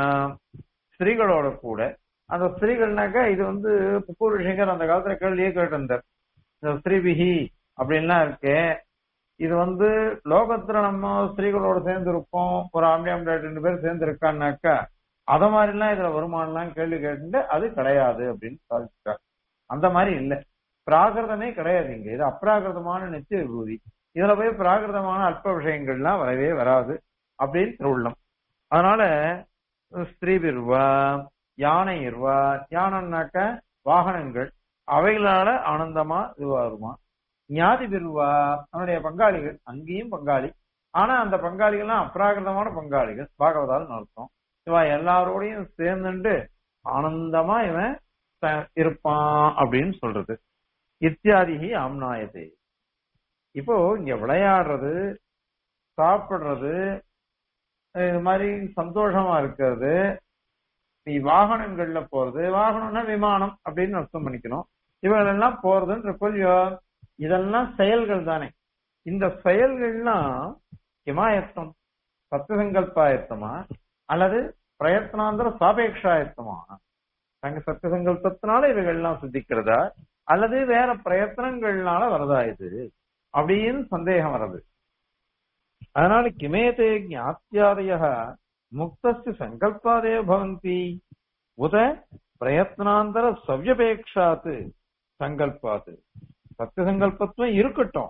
Speaker 1: ஸ்திரீகளோட கூட அந்த ஸ்திரீகள்னாக்கா இது வந்து புக்கூர் விஷயங்கர் அந்த காலத்துல கேள்வியே கேட்டிருந்தார் இந்த ஸ்திரீபிகி அப்படின்லாம் இருக்கு இது வந்து லோகத்துல நம்ம ஸ்திரீகளோட சேர்ந்து இருப்போம் ஒரு ஆம்பளை ஆம்பளை ரெண்டு பேர் சேர்ந்து இருக்கான்னாக்கா அத மாதிரிலாம் இதுல வருமானம்லாம் கேள்வி கேட்டு அது கிடையாது அப்படின்னு சாதிச்சிட்டார் அந்த மாதிரி இல்ல பிராகிருதமே கிடையாது இங்க இது அப்ராகிருதமான நித்திய விபூதி இதுல போய் பிராகிருதமான அல்ப விஷயங்கள்லாம் வரவே வராது அப்படின்னு திருவுள்ளம் அதனால ஸ்திரீ பிர்வா யானை இருவா யானைன்னாக்க வாகனங்கள் அவைகளால ஆனந்தமா இதுவாருமா ஞாதி பிர்வா அவனுடைய பங்காளிகள் அங்கேயும் பங்காளி ஆனா அந்த பங்காளிகள்லாம் அப்ராகிருதமான பங்காளிகள் பாகவதால் அர்த்தம் இவன் எல்லாரோடையும் சேர்ந்துட்டு ஆனந்தமா இவன் த- இருப்பான் அப்படின்னு சொல்றது இத்தியாதிகி ஆம்னாயதே இப்போ இங்க விளையாடுறது சாப்பிடுறது இது மாதிரி சந்தோஷமா இருக்கிறது நீ வாகனங்கள்ல போறது வாகனம்னா விமானம் அப்படின்னு அர்த்தம் பண்ணிக்கணும் இவங்களெல்லாம் போறதுன்ற கொள்ளியோ இதெல்லாம் செயல்கள் தானே இந்த செயல்கள்லாம் கிமாயத்தம் சத்தியசங்கல்பாயத்தமா அல்லது பிரயத்னாந்திர சாபேக்ஷாயத்தமா தங்க சத்தியசங்கல்பத்தினால இவைகள்லாம் சித்திக்கிறதா அல்லது வேற பிரயத்தனங்கள்னால வரதா இது அப்படின்னு சந்தேகம் வருது அதனால கிமேதே ஞாத்தியாதய முக்தஸ்ய சங்கல்பாதே பவந்தி உத பிரயத்னாந்தர சவ்யபேக்ஷாத்து சங்கல்பாத்து சத்திய சங்கல்பத்துவம் இருக்கட்டும்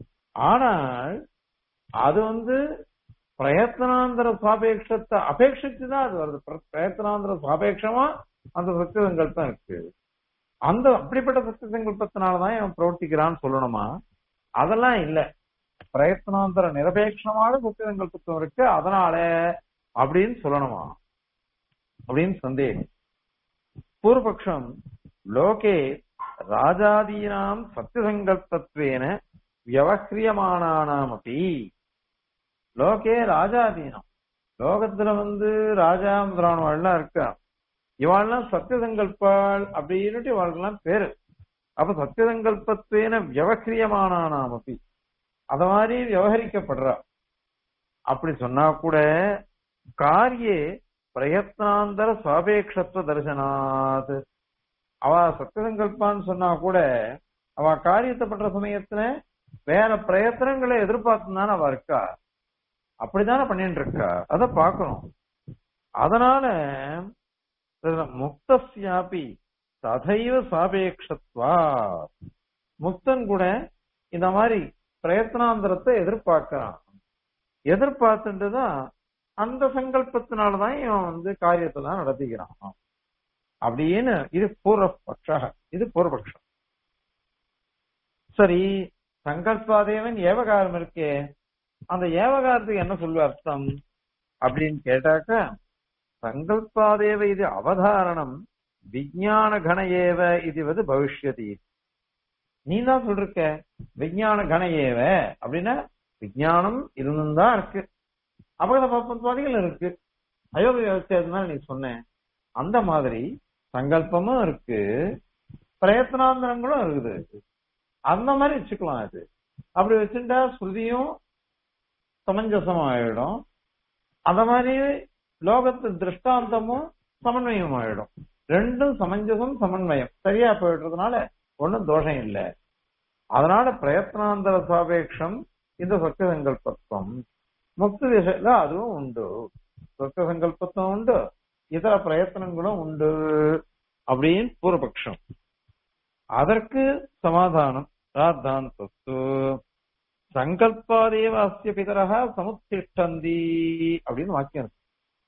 Speaker 1: ஆனால் அது வந்து பிரயத்தனாந்தர சாபேட்சத்தை அபேட்சித்து தான் அது வருது பிர- பிரயத்தனாந்தர சாபேட்சமா அந்த சத்திய சங்கல்பம் இருக்கு அந்த அப்படிப்பட்ட சத்திய சங்கல்பத்தினாலதான் இவன் பிரவர்த்திக்கிறான்னு சொல்லணுமா அதெல்லாம் இல்ல பிரயத்தனாந்தர நிரபேட்சமான சத்திய சங்கல்பத்துவம் இருக்கு அதனால அப்படின்னு சொல்லணுமா அப்படின்னு சந்தேகம் பூர்வபக்ஷம் லோகே ராஜாதீனாம் சத்தியசங்கல்பத்வேன வியவஹ்ரியமானானாம் அப்படி லோகே ராஜாதீனம் லோகத்துல வந்து ராஜா முதலானவாள்லாம் இருக்கா இவாள்லாம் சத்தியசங்கல்பாள் அப்படின்னுட்டு இவாளுக்கெல்லாம் பேரு அப்ப சத்தியசங்கல்பத்வேன வியவஹ்ரியமானானாம் அப்படி அத மாதிரி விவகரிக்கப்படுறா அப்படி சொன்னா கூட காரியே பிரயத்னாந்தர சாபேக்ஷத்துவ தரிசனாத் அவ சத்தியசங்கல்பான்னு சொன்னா கூட அவ காரியத்தை பண்ற சமயத்துல வேற பிரயத்தனங்களை எதிர்பார்த்து தானே அவ இருக்கா அப்படித்தானே பண்ணிட்டு இருக்கா அத பாக்கணும் அதனால முக்தஸ்யாபி ததைவ சாபேக்ஷத்வா முக்தன் கூட இந்த மாதிரி பிரயத்னாந்தரத்தை எதிர்பார்க்கிறான் எதிர்பார்த்துட்டு தான் அந்த சங்கல்பத்தினாலதான் இவன் வந்து காரியத்தை தான் நடத்திக்கிறான் அப்படின்னு இது பூர்வபக்ஷ இது பூர்வபக்ஷம் சரி சங்கல்பாதேவன் ஏவகாரம் இருக்கே அந்த ஏவகாரத்துக்கு என்ன சொல்லுவ அர்த்தம் அப்படின்னு கேட்டாக்க சங்கல்பாதேவ இது அவதாரணம் விஞ்ஞான கண ஏவ இதுவது பவிஷ்யதி நீ தான் சொல்லிருக்க விஞ்ஞான கண ஏவ அப்படின்னா விஞ்ஞானம் இருந்தும் தான் இருக்கு அபகத பப்பத்வாதிகள் இருக்கு அயோக விவசாயத்தினால நீ சொன்னேன் அந்த மாதிரி சங்கல்பமும் இருக்கு பிரயத்னாந்தரங்களும் இருக்குது அந்த மாதிரி வச்சுக்கலாம் அது அப்படி வச்சுட்டா ஸ்ருதியும் சமஞ்சசம் ஆயிடும் அந்த மாதிரி லோகத்து திருஷ்டாந்தமும் சமன்வயம் ஆயிடும் ரெண்டும் சமஞ்சசம் சமன்வயம் சரியா போயிடுறதுனால ஒண்ணும் தோஷம் இல்லை அதனால பிரயத்னாந்தர சாபேட்சம் இந்த சத்திய சங்கல்பத்துவம் முக்தி திசையில அதுவும் உண்டு சத்திய சங்கல்பத்துவம் உண்டு இதர பிரயத்தனங்களும் உண்டு அப்படின்னு பூர்வபக்ஷம் அதற்கு சமாதானம் ராத்தாந்தஸ்து சங்கல்பாதேவ அஸ்ய பிதரக சமுத்திஷ்டந்தி அப்படின்னு வாக்கியம் இருக்கு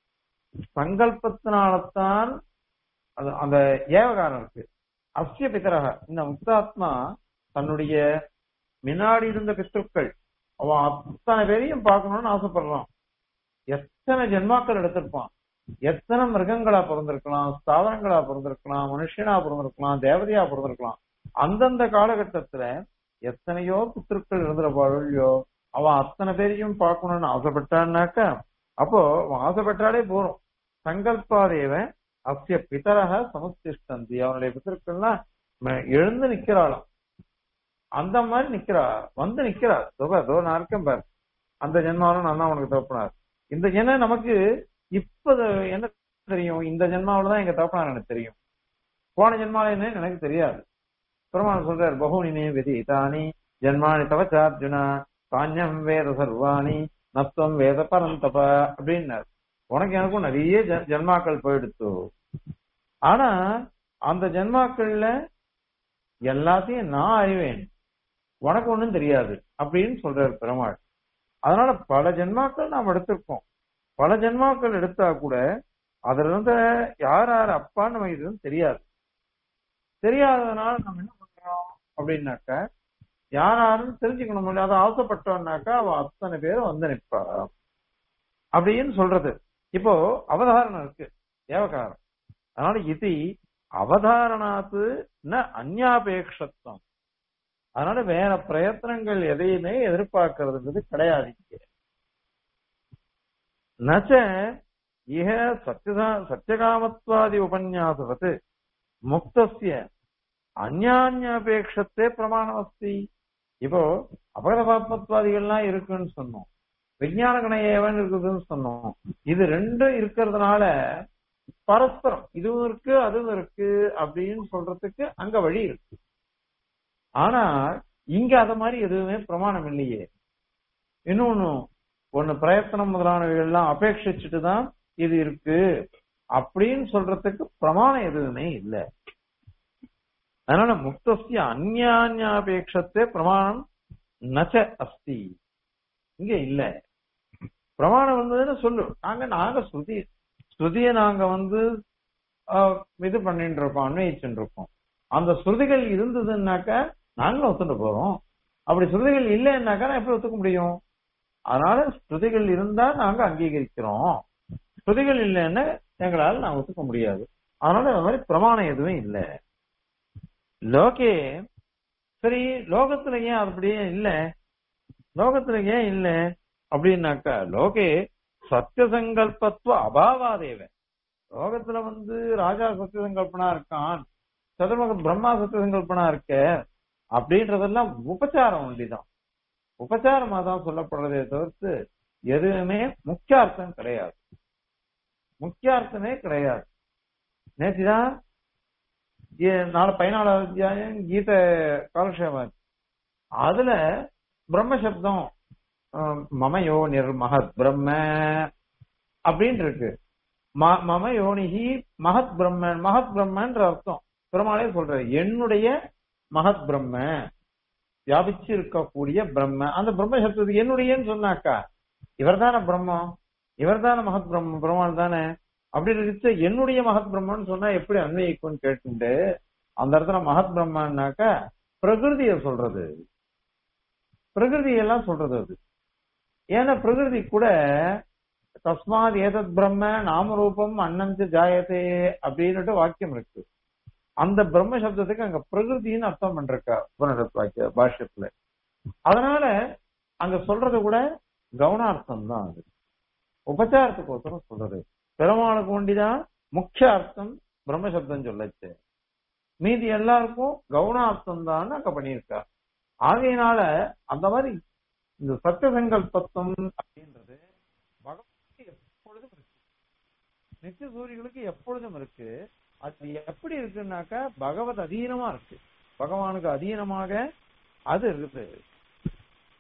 Speaker 1: சங்கல்பத்தினால்தான் அது அந்த ஏவகாரம் இருக்கு அஸ்ய பிதரக இந்த முக்தாத்மா தன்னுடைய முன்னாடி இருந்த பித்ருக்கள் அவன் அத்தனை பேரையும் பார்க்கணும்னு ஆசைப்படுறான் எத்தனை ஜென்மாக்கள் எடுத்திருப்பான் எத்தனை மிருகங்களா பிறந்திருக்கலாம் ஸ்தாவரங்களா பிறந்திருக்கலாம் மனுஷனா பிறந்திருக்கலாம் தேவதையா பிறந்திருக்கலாம் அந்தந்த காலகட்டத்துல எத்தனையோ புத்திருக்கள் இருந்துடப்பாளோ இல்லையோ அவன் அத்தனை பேரையும் பார்க்கணும்னு ஆசைப்பட்டான்னாக்க அப்போ அவன் ஆசைப்பட்டாலே போறோம் சங்கல்பாதேவன் அஸ்ய பிதரக சமஸ்திஷ்டந்தி அவனுடைய பித்தர்கள்லாம் ம- எழுந்து நிக்கிறாளாம் அந்த மாதிரி நிக்கிறா வந்து நிக்கிறா தோ தோ நான் இருக்கேன் பாரு அந்த ஜென்மாவில நான் தான் உனக்கு தகப்பனார் இந்த ஏன்னா நமக்கு இப்ப என்ன தெரியும் இந்த ஜென்மாவில தான் எங்க தகப்பனார் எனக்கு தெரியும் போன ஜென்மால என்ன எனக்கு தெரியாது பெருமாள் சொல்றார் பகுனினே விதிதானி ஜென்மானி தவச்ச அர்ஜுனா காஞ்யம் வேத சர்வாணி நத்துவம் வேத பரந்தப அப்படின்னார் உனக்கு எனக்கும் நிறைய ஜெ- ஜென்மாக்கள் போயிடுத்து ஆனா அந்த ஜென்மாக்கள்ல எல்லாத்தையும் நான் அறிவேன் உனக்கு ஒண்ணும் தெரியாது அப்படின்னு சொல்றாரு பெருமாள் அதனால பல ஜென்மாக்கள் நாம் எடுத்திருக்கோம் பல ஜென்மாக்கள் எடுத்தா கூட அதுல இருந்த யார் யார் அப்பான்னு நமக்கு இது தெரியாது தெரியாததுனால நம்ம என்ன பண்றோம் அப்படின்னாக்க யார் யாருன்னு தெரிஞ்சுக்கணும் முடியாது ஆசைப்பட்டோம்னாக்கா அவ அத்தனை பேரும் வந்து நிற்பா அப்படின்னு சொல்றது இப்போ அவதாரணம் இருக்கு ஏவகாரம் அதனால இது அவதாரணாத்து ந அந்யாபேட்சத்துவம் அதனால வேற பிரயத்தனங்கள் எதையுமே எதிர்பார்க்கறதுன்றது கிடையாது இங்க நச்ச இஹ சத்யதா சத்தியகாமத்வாதி உபன்யாசவத் முக்தஸ்ய அந்யான்யாபேட்சத்தே பிரமாணம் அஸ்தி இப்போ அபகதபாத்மத்வாதிகள்லாம் இருக்குன்னு சொன்னோம் விஞ்ஞான கணையவன் இருக்குதுன்னு சொன்னோம் இது ரெண்டும் இருக்கிறதுனால பரஸ்பரம் இதுவும் இருக்கு அதுவும் இருக்கு அப்படின்னு சொல்றதுக்கு அங்க வழி இருக்கு ஆனா இங்க அத மாதிரி எதுவுமே பிரமாணம் இல்லையே இன்னொன்னு ஒண்ணு பிரயத்தனம் முதலானவைகள் எல்லாம் அபேட்சிச்சுட்டு தான் இது இருக்கு அப்படின்னு சொல்றதுக்கு பிரமாணம் எதுவுமே இல்லை அதனால முக்தஸ்ய அந்யான்யாபேட்சத்தே பிரமாணம் நச்ச அஸ்தி இங்க இல்ல பிரமாணம் வந்ததுன்னு சொல்லு நாங்க நாங்க ஸ்ருதி ஸ்ருதியை நாங்க வந்து ஆஹ், இது பண்ணிட்டு இருக்கோம் அன்வயிச்சுட்டு இருக்கோம் அந்த ஸ்ருதிகள் இருந்ததுன்னாக்க நாங்களும் ஒத்துட்டு போறோம் அப்படி ஸ்ருதிகள் இல்லைன்னாக்கா நான் எப்படி ஒத்துக்க முடியும் அதனால ஸ்ருதிகள் இருந்தா நாங்க அங்கீகரிக்கிறோம் ஸ்ருதிகள் இல்லைன்னா எங்களால நான் ஒத்துக்க முடியாது அதனால அந்த மாதிரி பிரமாணம் எதுவும் இல்லை லோகே சரி லோகத்துல ஏன் அப்படியே இல்ல லோகத்துல ஏன் இல்ல அப்படின்னாக்கா லோகே சத்தியசங்கல்பத்துவ அபாவாதேவ லோகத்துல வந்து ராஜா சத்தியசங்கல்பனா இருக்கான் சதுர்முக பிரம்மா சத்தியசங்கல்பனா இருக்க அப்படின்றதெல்லாம் உபச்சாரம் ஒண்டிதான் உபச்சாரமா தான் சொல்லப்படுறதே தவிர்த்து எதுவுமே முக்கியார்த்தம் கிடையாது முக்கியார்த்தமே கிடையாது நேற்றுதான் ஏ- நாளை பதினாலாவது அத்தியாயம் கீதை காலக்ஷேபம் அதுல பிரம்ம சப்தம் ஆஹ், மம யோனிர் மகத் பிரம்ம அப்படின்னு இருக்கு ம- மம யோனிஹி மகத் பிரம்மன் மகத் பிரம்மன்ற அர்த்தம் பெருமாளே சொல்றாரு என்னுடைய மகத் பிரம்ம வியாபிச்சு இருக்கக்கூடிய பிரம்ம அந்த பிரம்ம சப்தத்துக்கு என்னுடையன்னு சொன்னாக்கா இவர்தானே பிரம்மம் இவர்தானே மகத் பிரம்ம பெருமாள் தானே அப்படி இருந்துச்சு என்னுடைய மகத் பிரம்மன்னு சொன்னா எப்படி அன்வயிக்கும்னு கேட்டுண்டு அந்த இடத்துல மகத் பிரம்மன்னாக்கா பிரகிருதிய சொல்றது பிரகிருதி எல்லாம் சொல்றது அது ஏன்னா பிரகிருதி கூட தஸ்மாத் ஏதத் பிரம்ம நாமரூபம் அன்னஞ்ச ஜாயதே அப்படின்னுட்டு வாக்கியம் இருக்கு அந்த பிரம்ம சப்தத்துக்கு அங்க பிரகிருதின்னு அர்த்தம் பண்றக்கா உபனிஷத் வாக்கிய பாஷ்யத்துல அதனால அங்க சொல்றது கூட கவுனார்த்தம் தான் அது உபச்சாரத்துக்கு ஒருத்தரம் சொல்றது பெருமாளுக்கு ஒண்டிதான் முக்கிய அர்த்தம் பிரம்ம சப்தம் சொல்லச்சு மீதி எல்லாருக்கும் கவுனார்த்தம் தான் அங்க பண்ணியிருக்கா ஆகையினால அந்த மாதிரி இந்த சத்திய சங்கல்பத்துவம் அப்படின்றது பகவானுக்கு எப்பொழுதும் இருக்கு நித்திய சூரியர்களுக்கு எப்பொழுதும் இருக்கு அது எப்படி இருக்குன்னாக்கா பகவத் அதீனமா இருக்கு பகவானுக்கு அதீனமாக அது இருக்குது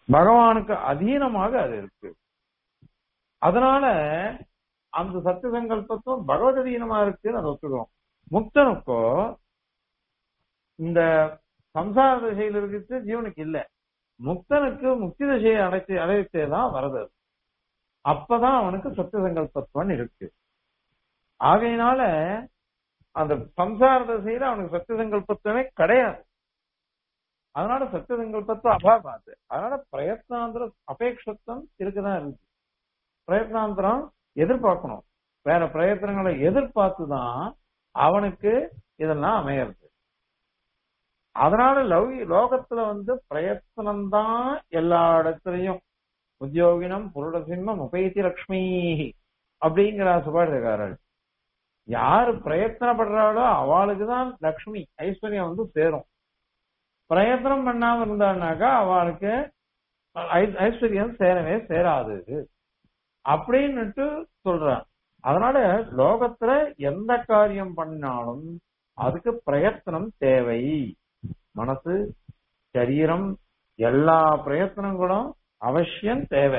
Speaker 1: பகவானுக்கு அதீனமாக அது இருக்கு அதனால அந்த சத்திய சங்கல்பத்துவம் பகவத் அதீனமா இருக்குன்னு அதை ஒத்துக்கிறோம் முக்தனுக்கோ இந்த சம்சார திசையில் இருக்கிறது ஜீவனுக்கு இல்ல முக்தனுக்கு முக்தி திசையை அடைச்சு அடைத்தே தான் வருது அது. அப்பதான் அவனுக்கு சத்திய சங்கல்பத்துவம் இருக்கு ஆகையினால அந்த சம்சார திசையில அவனுக்கு சத்திய சங்கல்பத்துவமே கிடையாது அதனால சத்திய சங்கல்பத்துவம் அபாபாது அதனால பிரயத்னாந்திர அபேட்சத்துவம் இருக்குதான் இருக்கு பிரயத்னாந்திரம் எதிர்பார்க்கணும் வேற பிரயத்தனங்களை எதிர்பார்த்து தான் அவனுக்கு இதெல்லாம் அமையிறது அதனால லவ் லோகத்துல வந்து பிரயத்தனம்தான் எல்லா இடத்துலயும் உத்தியோகினம் புருட சிம்மம் உபயத்தி லக்ஷ்மி அப்படிங்கிற சுபாஷக்காரர் யாரு பிரயத்தனப்படுறாளோ அவளுக்கு தான் லக்ஷ்மி ஐஸ்வர்யம் வந்து சேரும் பிரயத்தனம் பண்ணாம இருந்தான்னாக்கா அவளுக்கு ஐ- ஐஸ்வர்யம் சேரவே சேராது அப்படின்னுட்டு சொல்றான் அதனால லோகத்துல எந்த காரியம் பண்ணாலும் அதுக்கு பிரயத்தனம் தேவை மனசு சரீரம் எல்லா பிரயத்தனங்களும் அவசியம் தேவை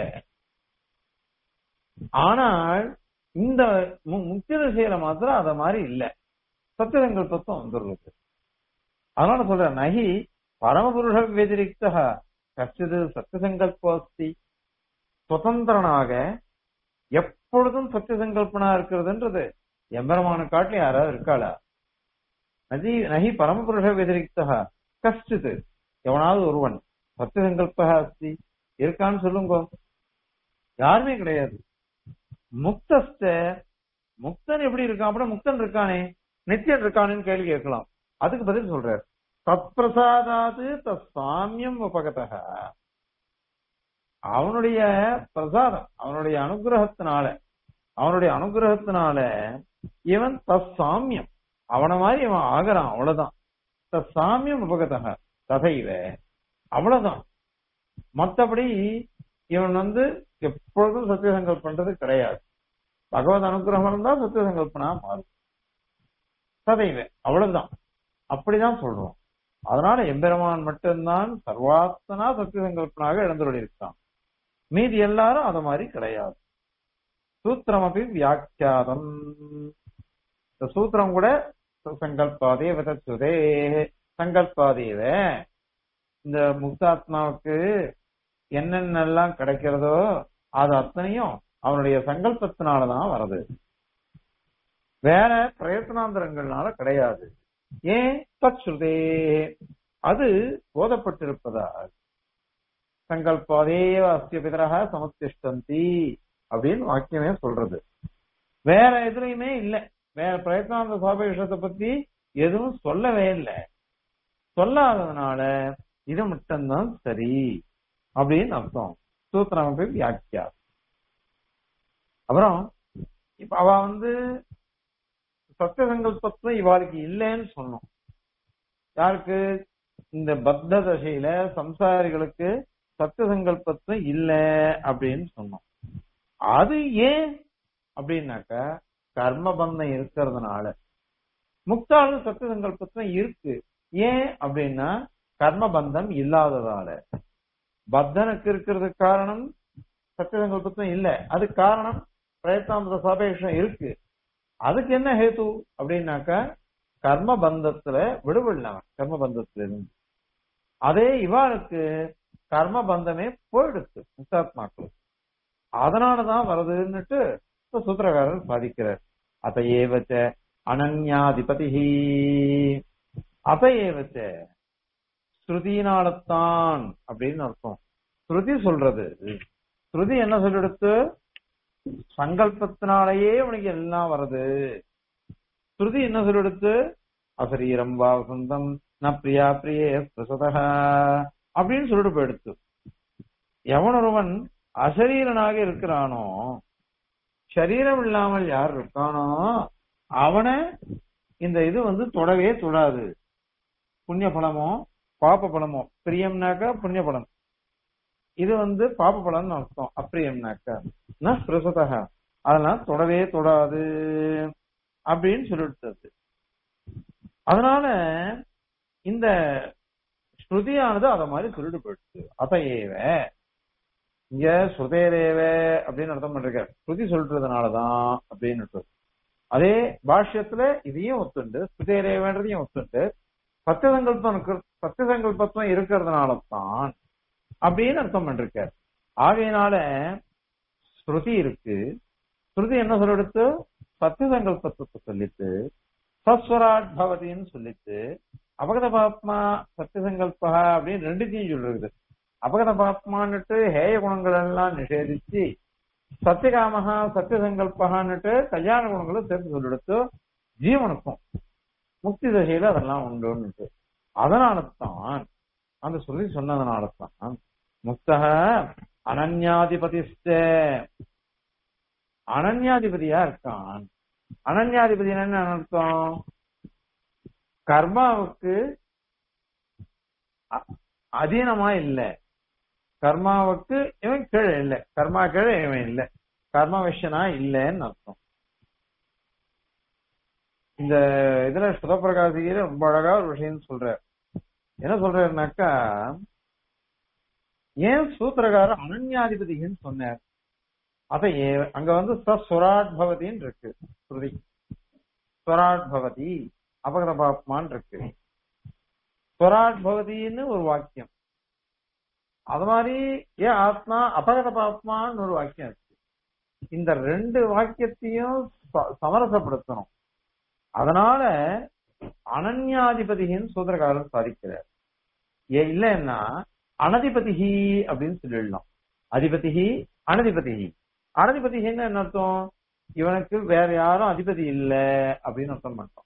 Speaker 1: ஆனால் இந்த மு- முக்கிய திசையில மாத்திரம் அத மாதிரி இல்ல சத்தியசங்கல்பத்துவம் வந்துடுறது அதனால சொல்ற நகி பரமபுருஷ வதிரிக்த கச்சிது சத்தியசங்கல்போஸ்தி சுதந்திரனாக எப்பொழுதும் சத்தியசங்கல்பனா இருக்கிறதுன்றது எம்பெருமான காட்டிலும் யாராவது இருக்காளா நதி நகி பரமபுருஷ வதிரிக்த கஷ்டித் எவனாவது ஒருவன் சத்தியசங்கல்ப அஸ்தி இருக்கான்னு சொல்லுங்க யாருமே கிடையாது முக்தஸ்த முக்தன் எப்படி இருக்கான் அப்படின்னா முக்தன் இருக்கானே நித்தியன் இருக்கானேன்னு கேள்வி கேட்கலாம் அதுக்கு பதில் சொல்றார் தத்பிரசாதாது தசாமியம் உபகதக அவனுடைய பிரசாதம் அவனுடைய அனுகிரகத்தினால அவனுடைய அனுகிரகத்தினால இவன் தசாமியம் அவன மாதிரி இவன் ஆகிறான் அவ்வளவுதான் தசாமியம் உபகதக ததைவ அவ்வளவுதான் மத்தபடி இவன் வந்து எப்பொழுதும் சத்தியசங்கல்பம் பண்றது கிடையாது பகவத் அனுகிரகம் இருந்தா சத்தியசங்கல்பனா மாறும் சதைவ அவ்வளவுதான் அப்படிதான் சொல்றோம் அதனால எம்பெருமான் மட்டும்தான் சர்வாத்தனா சத்தியசங்கல்பனாக எழுந்துள்ள இருக்கான் மீதி எல்லாரும் அத மாதிரி கிடையாது சூத்திரம் அப்படி வியாக்கியாதம் இந்த சூத்திரம் கூட சங்கல்பாதே விதச்சுதே சங்கல்பாதேவ இந்த முக்தாத்மாவுக்கு என்னென்னலாம் கிடைக்கிறதோ அது அத்தனையும் அவனுடைய சங்கல்பத்தினாலதான் வருது வேற பிரயத்தனாந்திரங்கள்னால கிடையாது ஏன் தச்சுதே அது போதப்பட்டிருப்பதால் சங்கல்பாதேவ அஸ்திய பிதரக சமத்திஷ்டந்தி அப்படின்னு வாக்கியமே சொல்றது வேற எதுலையுமே இல்ல வேற பிரயத்னாந்த சுவாப விஷயத்தை பத்தி எதுவும் சொல்லவே இல்லை சொல்லாததுனால இது மட்டும்தான் சரி அப்படின்னு அர்த்தம் சூத்திரம் போய் வியாக்கியா அப்புறம் இப்ப அவ வந்து சத்திய சங்கல்பத்துவம் இவாளுக்கு இல்லைன்னு சொன்னோம் யாருக்கு இந்த பத்த தசையில சம்சாரிகளுக்கு சத்திய சங்கல்பத்துவம் இல்ல அப்படின்னு சொன்னோம் அது ஏன் அப்படின்னாக்கா கர்மபந்தம் இருக்கிறதுனால முக்தாளு சத்திய சங்கல்பத்துவம் இருக்கு ஏன் அப்படின்னா கர்மபந்தம் இல்லாததால பத்தனுக்கு இருக்கிறதுக்கு காரணம் சத்திய சங்கல்பத்துவம் இல்ல அது காரணம் பிரயத்தாந்த சாபேஷம் இருக்கு அதுக்கு என்ன ஹேத்து அப்படின்னாக்கா கர்ம பந்தத்துல விடுபடலாம் கர்ம பந்தத்துல இருந்து அதே இவாளுக்கு கர்ம பந்தமே போயிடுச்சு முக்தாத்மாக்கள் அதனாலதான் வருதுன்னுட்டு இப்ப சூத்திரக்காரர் சாதிக்கிறார் அத ஏவச்ச அனன்யாதிபதி அத ஏவச்ச ஸ்ருதினாலத்தான் அப்படின்னு அர்த்தம் ஸ்ருதி சொல்றது ஸ்ருதி என்ன சொல்லிடுத்து சங்கல்பத்தினாலேயே உனக்கு எல்லாம் வருது ஸ்ருதி என்ன சொல்லிடுத்து அசரீரம் வா வசந்தம் ந பிரியா பிரியே பிரசதக அப்படின்னு சொல்லிட்டு போயிடுத்து எவன் ஒருவன் அசரீரனாக இருக்கிறானோ சரீரம் இல்லாமல் யார் இருக்கானோ அவனை இந்த இது வந்து தொடவே தொடாது புண்ணிய பலமோ பாப பலமோ பிரியம்னாக்கா புண்ணிய பலம் இது வந்து பாப பலம்னு அர்த்தம் அப்பிரியம்னாக்கா ந ஸ்பிருசதக அதெல்லாம் தொடவே தொடாது அப்படின்னு சொல்லிட்டு அதனால இந்த ஸ்ருதியானது அத மாதிரி சொல்லிட்டு போயிடுச்சு அதையேவ இங்க ஸ்ருதேரேவ அப்படின்னு அர்த்தம் பண்றாரு ஸ்ருதி சொல்றதுனாலதான் அப்படின்னு அதே பாஷ்யத்துல இதையும் ஒத்துண்டு ஸ்ருதேரேவன்றதையும் ஒத்துண்டு சத்தியசங்கல்பம் இருக்கு- சத்தியசங்கல்பத்துவம் இருக்கிறதுனால தான் அப்படின்னு அர்த்தம் பண்ணிருக்காரு ஆகையினால ஸ்ருதி இருக்கு ஸ்ருதி என்ன சொல்லிடுத்து சத்தியசங்கல்பத்துவத்தை சொல்லிட்டு சஸ்வராட் பவதின்னு சொல்லிட்டு அபகத பாப்மா சத்தியசங்கல்பா அப்படின்னு ரெண்டுத்தையும் சொல்றது அபகத பாப்மான்னுட்டு ஹேய குணங்கள் எல்லாம் நிஷேதிச்சு சத்தியகாமகா சத்தியசங்கல்பகான்னுட்டு கல்யாண குணங்களை சேர்த்து சொல்லிடுத்து ஜீவனுக்கும் முக்தி தசையில அதெல்லாம் உண்டுன்னுட்டு அதனால தான் அந்த சொல்லி சொன்னதுனால தான் முக்தக அனன்யாதிபதிஸ்ட அனன்யாதிபதியா இருக்கான் அனன்யாதிபதி என்ன அர்த்தம் கர்மாவுக்கு அ- அதீனமா இல்ல கர்மாவுக்கு இவன் கீழே இல்ல கர்மா கீழே இவன் இல்ல கர்ம விஷயனா இல்லைன்னு அர்த்தம் இந்த இதுல சுதப்பிரகாசியில ரொம்ப அழகா ஒரு விஷயம் சொல்ற என்ன சொல்றாருனாக்கா ஏன் சூத்திரகாரர் அனன்யாதிபதின்னு சொன்னார் அத ஏ- அங்க வந்து ஸ்வராட் பவதின்னு இருக்கு ஸ்ருதி ஸ்வராட் பவதி அபகத பாப்மான் இருக்கு ஸ்வராட் பவதின்னு ஒரு வாக்கியம் அது மாதிரி ஏன் ஆத்மா அபகத பாப்மான்னு ஒரு வாக்கியம் இருக்கு இந்த ரெண்டு வாக்கியத்தையும் ச- சமரசப்படுத்தணும் அதனால அனன்யாதிபதின்னு சூத்திரகாரர் சாதிக்கிறார் ஏ இல்லைன்னா அனதிபதிஹி அப்படின்னு சொல்லிடலாம் அதிபதிஹி அனதிபதிஹி அனதிபதிஹின்னு என்ன அர்த்தம் இவனுக்கு வேற யாரும் அதிபதி இல்ல அப்படின்னு அர்த்தம் பண்ணிட்டோம்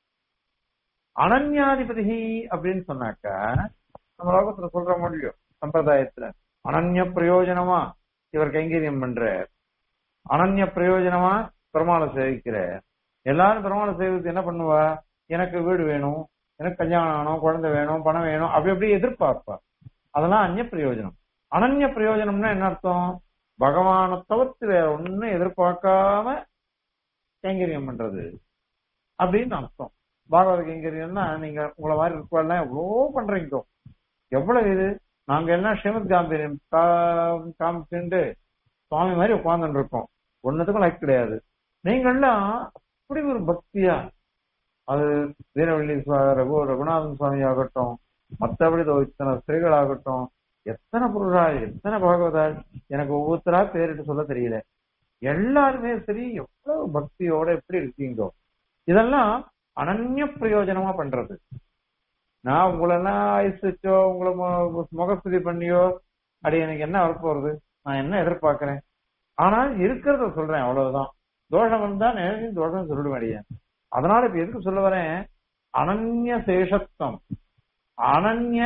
Speaker 1: அனன்யாதிபதி அப்படின்னு சொன்னாக்க நம்ம லோகத்துல சொல்ற முடியும் சம்பிரதாயத்துல அனன்ய பிரயோஜனமா இவர் கைங்கரியம் பண்ற அனன்ய பிரயோஜனமா பெருமாளை சேவிக்கிற எல்லாரும் பெருமாளை சேவித்து என்ன பண்ணுவா எனக்கு வீடு வேணும் எனக்கு கல்யாணம் ஆகணும் குழந்தை வேணும் பணம் வேணும் அப்படி அப்படி எதிர்பார்ப்பா அதெல்லாம் அந்நிய பிரயோஜனம் அனன்ய பிரயோஜனம்னா என்ன அர்த்தம் பகவானை தவிர்த்து வேற ஒண்ணும் எதிர்பார்க்காம கைங்கரியம் பண்றது அப்படின்னு அர்த்தம் பாகவத கைங்கரியம்னா நீங்க உங்களை மாதிரி இருக்கெல்லாம் எவ்வளோ பண்றீங்க எவ்வளவு இது நாங்க எல்லாம் ஸ்ரீமத் காம்பீரியம் கா- காமிச்சுண்டு சுவாமி மாதிரி உட்கார்ந்துட்டு இருக்கோம் ஒன்னதுக்கும் லைக் கிடையாது நீங்கள்லாம் அப்படி ஒரு பக்தியா அது வீரவள்ளி சுவா- ரகு ரகுநாதன் சுவாமி ஆகட்டும் மற்றபடி இதோ இத்தனை ஸ்திரீகள் ஆகட்டும் எத்தனை புருஷா எத்தனை பாகவதா எனக்கு ஒவ்வொருத்தரா பேரிட்டு சொல்ல தெரியல எல்லாருமே சரி எவ்வளவு பக்தியோட எப்படி இருக்கீங்கோ இதெல்லாம் அனன்ய பிரயோஜனமா பண்றது நான் உங்களெல்லாம் ஐசிச்சோ உங்களை மு- முகஸ்துதி பண்ணியோ அடி எனக்கு என்ன வரப்போறது நான் என்ன எதிர்பார்க்கிறேன் ஆனால் இருக்கிறத சொல்றேன் அவ்வளவுதான் தோஷம் வந்தா நேரம் தோஷம் சொல்லிட வேண்டியேன் அதனால இப்ப எதுக்கு சொல்ல வரேன் அனன்ய சேஷத்துவம் அனன்ய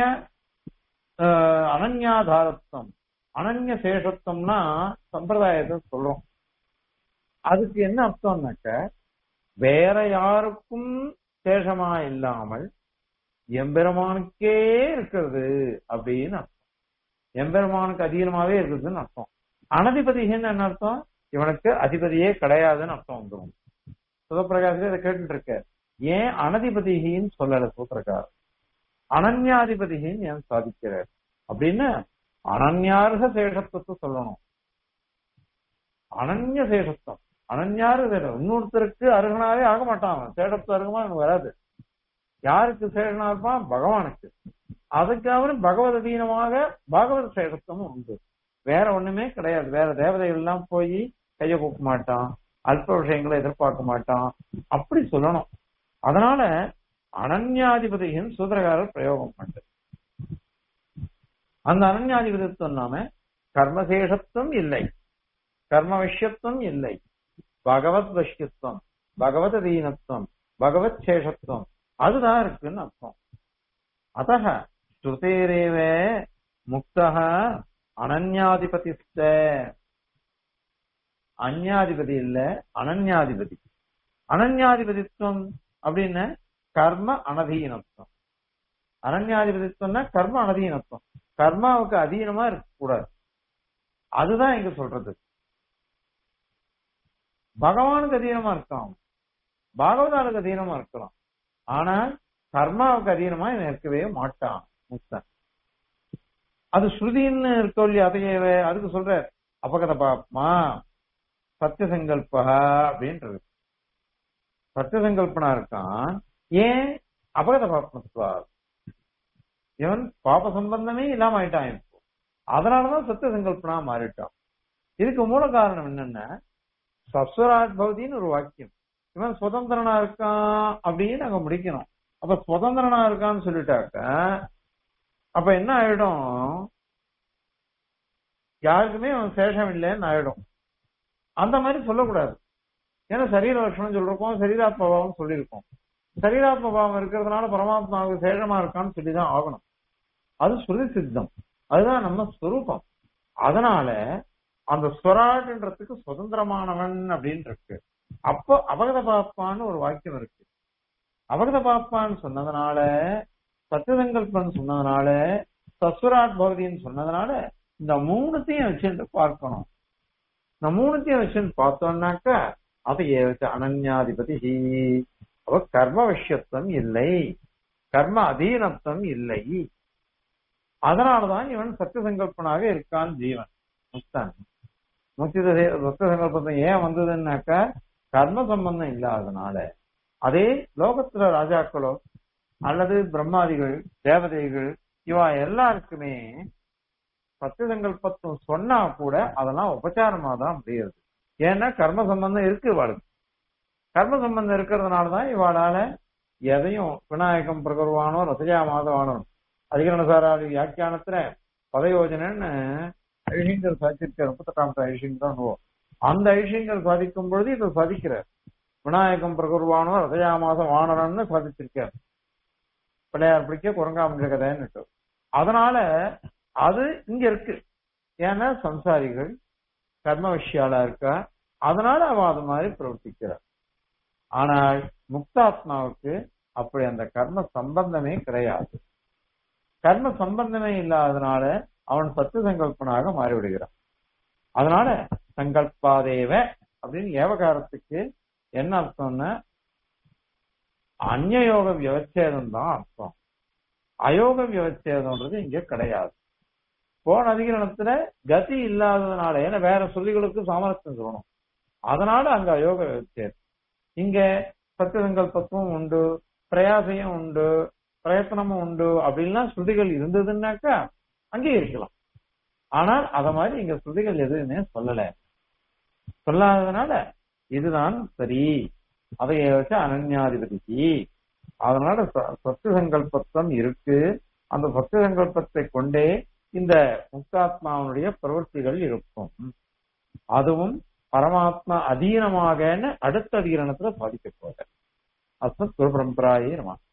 Speaker 1: ஆஹ், அனன்யாதாரத்துவம் அனன்ய சேஷத்துவம்னா சம்பிரதாயத்தை சொல்றோம் அதுக்கு என்ன அர்த்தம்னாக்க வேற யாருக்கும் சேஷமா இல்லாமல் எம்பெருமானுக்கே இருக்கிறது அப்படின்னு அர்த்தம் எம்பெருமானுக்கு அதீனமாவே இருக்குதுன்னு அர்த்தம் அனதிபதின்னு என்ன அர்த்தம் இவனுக்கு அதிபதியே கிடையாதுன்னு அர்த்தம் வந்துடும் சுதப்பிரகாசில இதை கேட்டுட்டு இருக்க ஏன் அனதிபதிகின்னு சொல்லல சூத்திரக்காரர் அனன்யாதிபதிகின்னு ஏன் சாதிக்கிறார் அப்படின்னு அனன்யார்க சேஷத்துவத்தை சொல்லணும் அனன்ய சேஷத்துவம் அனன்யாரு வேற இன்னொருத்தருக்கு அருகனாவே ஆக மாட்டான் அவன் சேஷத்துவம் அருகமா அவனுக்கு வராது யாருக்கு சேஷனா இருப்பான் பகவானுக்கு அதுக்கு அவன் பகவத் அதீனமாக பாகவத சேஷத்துவமும் உண்டு வேற ஒண்ணுமே கிடையாது வேற தேவதைகள் எல்லாம் போய் கைய கூப்ப மாட்டான் அல்ப விஷயங்களை எதிர்பார்க்க மாட்டான் அப்படி சொல்லணும் அதனால அனன்யாதிபதியின் சூத்திரகாரர் பிரயோகம் பண்றது அந்த அனன்யாதிபதித்துவம் நாம கர்மசேஷத்துவம் இல்லை கர்ம விஷயத்துவம் இல்லை பகவத் வஷ்யத்துவம் பகவத் அதீனத்துவம் பகவத் சேஷத்துவம் அதுதான் இருக்குன்னு அர்த்தம் அத்த ஸ்ருதேரேவ முக்தः அனன்யாதிபதிஸ்த அந்யாதிபதி இல்ல அனன்யாதிபதி அனன்யாதிபதித்துவம் அப்படின்னு கர்ம அனதீனத்துவம் அனன்யாதிபதித்துவம்னா கர்ம அனதீனத்துவம் கர்மாவுக்கு அதீனமா இருக்கக்கூடாது அதுதான் இங்க சொல்றது பகவானுக்கு அதீனமா இருக்கலாம் பாகவதானுக்கு அதீனமா இருக்கலாம் ஆனா கர்மாவுக்கு அதீனமா இவன் இருக்கவே மாட்டான் முக்தன் அது ஸ்ருதின்னு இருக்கோ இல்லையா அதையே அதுக்கு சொல்ற அபகத பாப்மா சத்தியசங்கல்பா அப்படின்றது சத்தியசங்கல்பனா இருக்கான் ஏன் அபகத பாப்மத்துவா இவன் பாப சம்பந்தமே இல்லாம ஆயிட்டான் இப்போ அதனாலதான் சத்திய சங்கல்பனா மாறிட்டான் இதுக்கு மூல காரணம் என்னன்னா சஸ்வராஜ் பௌதின்னு ஒரு வாக்கியம் இவன் சுதந்திரனா இருக்கான் அப்படின்னு அங்க முடிக்கணும் அப்ப சுதந்திரனா இருக்கான்னு சொல்லிட்டாக்க அப்ப என்ன ஆயிடும் யாருக்குமே அவன் சேஷம் இல்லைன்னு ஆயிடும் அந்த மாதிரி சொல்லக்கூடாது ஏன்னா சரீர லட்சணம் சொல்லிருக்கோம் சரீராத்மபாவம் சொல்லியிருக்கோம் சரீராத்மபாவம் இருக்கிறதுனால பரமாத்மாவுக்கு சேஷமா இருக்கான்னு சொல்லிதான் ஆகணும் அது ஸ்ருதி சித்தம் அதுதான் நம்ம ஸ்வரூபம் அதனால அந்த ஸ்வராட்ன்றதுக்கு சுதந்திரமானவன் அப்படின்னு இருக்கு அப்போ அபகத பாப்பான்னு ஒரு வாக்கியம் இருக்கு அபகத பாப்பான்னு சொன்னதுனால சத்தியசங்கல்பன் சொன்னதுனால சஸ்வராட் பகுதின்னு சொன்னதுனால இந்த மூணுத்தையும் வச்சுட்டு பார்க்கணும் இந்த மூணுத்தையும் வச்சுன்னு பார்த்தோம்னாக்கா அதை வச்சு அனன்யாதிபதி அவ கர்ம விஷயத்துவம் இல்லை கர்ம அதீனத்துவம் இல்லை அதனாலதான் இவன் சத்திய சங்கல்பனாக இருக்கான் ஜீவன் முக்தான் முக்தி சத்திய சங்கல்பம் ஏன் வந்ததுன்னாக்கா கர்ம சம்பந்தம் இல்லாதனால அதே லோகத்துல ராஜாக்களோ அல்லது பிரம்மாதிகள் தேவதைகள் இவா எல்லாருக்குமே சத்திய சங்கல்பத்துவம் சொன்னா கூட அதெல்லாம் உபச்சாரமா தான் முடியாது ஏன்னா கர்ம சம்பந்தம் இருக்கு இவாளுக்கு கர்ம சம்பந்தம் இருக்கிறதுனாலதான் இவாளால எதையும் விநாயகம் பிரகர்வானோ ரசஜா மாதவானோ அதிகரணசாராதி வியாக்கியானத்துல பதயோஜனன்னு ஐஷிங்கர் சாதிச்சிருக்கார் முப்பத்தெட்டாம் ஐஷிங் தான் அந்த ஐஷிங்கர் சாதிக்கும் பொழுது இதை சாதிக்கிறார் விநாயகம் பிரகுர்வானோ ரதயாமாச வானரன்னு சாதிச்சிருக்கார் பிள்ளையார் பிடிக்க குரங்காமன்ற கதைன்னு அதனால அது இங்க இருக்கு ஏன்னா சம்சாரிகள் கர்ம விஷயாலா இருக்கா அதனால அவ அது மாதிரி பிரவர்த்திக்கிறார் ஆனால் முக்தாத்மாவுக்கு அப்படி அந்த கர்ம சம்பந்தமே கிடையாது கர்ம சம்பந்தமே இல்லாதனால அவன் சத்து சங்கல்பனாக மாறிவிடுகிறான் அதனால சங்கல்பாதேவ அப்படின்னு ஏவகாரத்துக்கு என்ன அர்த்தம்னா அந்நயோக வியவச்சேதம் தான் அர்த்தம் அயோக வியவச்சேதம்ன்றது இங்க கிடையாது போன அதிகரணத்துல கதி இல்லாததுனால ஏன்னா வேற சொல்லிகளுக்கு சாமர்த்தியம் சொல்லணும் அதனால அங்க அயோக வியவச்சேதம் இங்க சத்தியசங்கல்பத்துவம் உண்டு பிரயாசையும் உண்டு பிரயத்தனமும் உண்டு அப்படின்லாம் ஸ்ருதிகள் இருந்ததுன்னாக்கா அங்கே இருக்கலாம் ஆனால் அத மாதிரி இங்க ஸ்ருதிகள் எதுவுமே சொல்லல சொல்லாததுனால இதுதான் சரி அதை வச்சு அனன்யாதிபதிக்கு அதனால சத்து சங்கல்பத்தம் இருக்கு அந்த சத்து சங்கல்பத்தை கொண்டே இந்த முக்தாத்மாவனுடைய பிரவൃத்திகள் இருக்கும் அதுவும் பரமாத்மா அதீனமாக அடுத்த அதிகரணத்துல சாதிக்க போற அஸ்மத் குரு பரம்பராயே நம்ம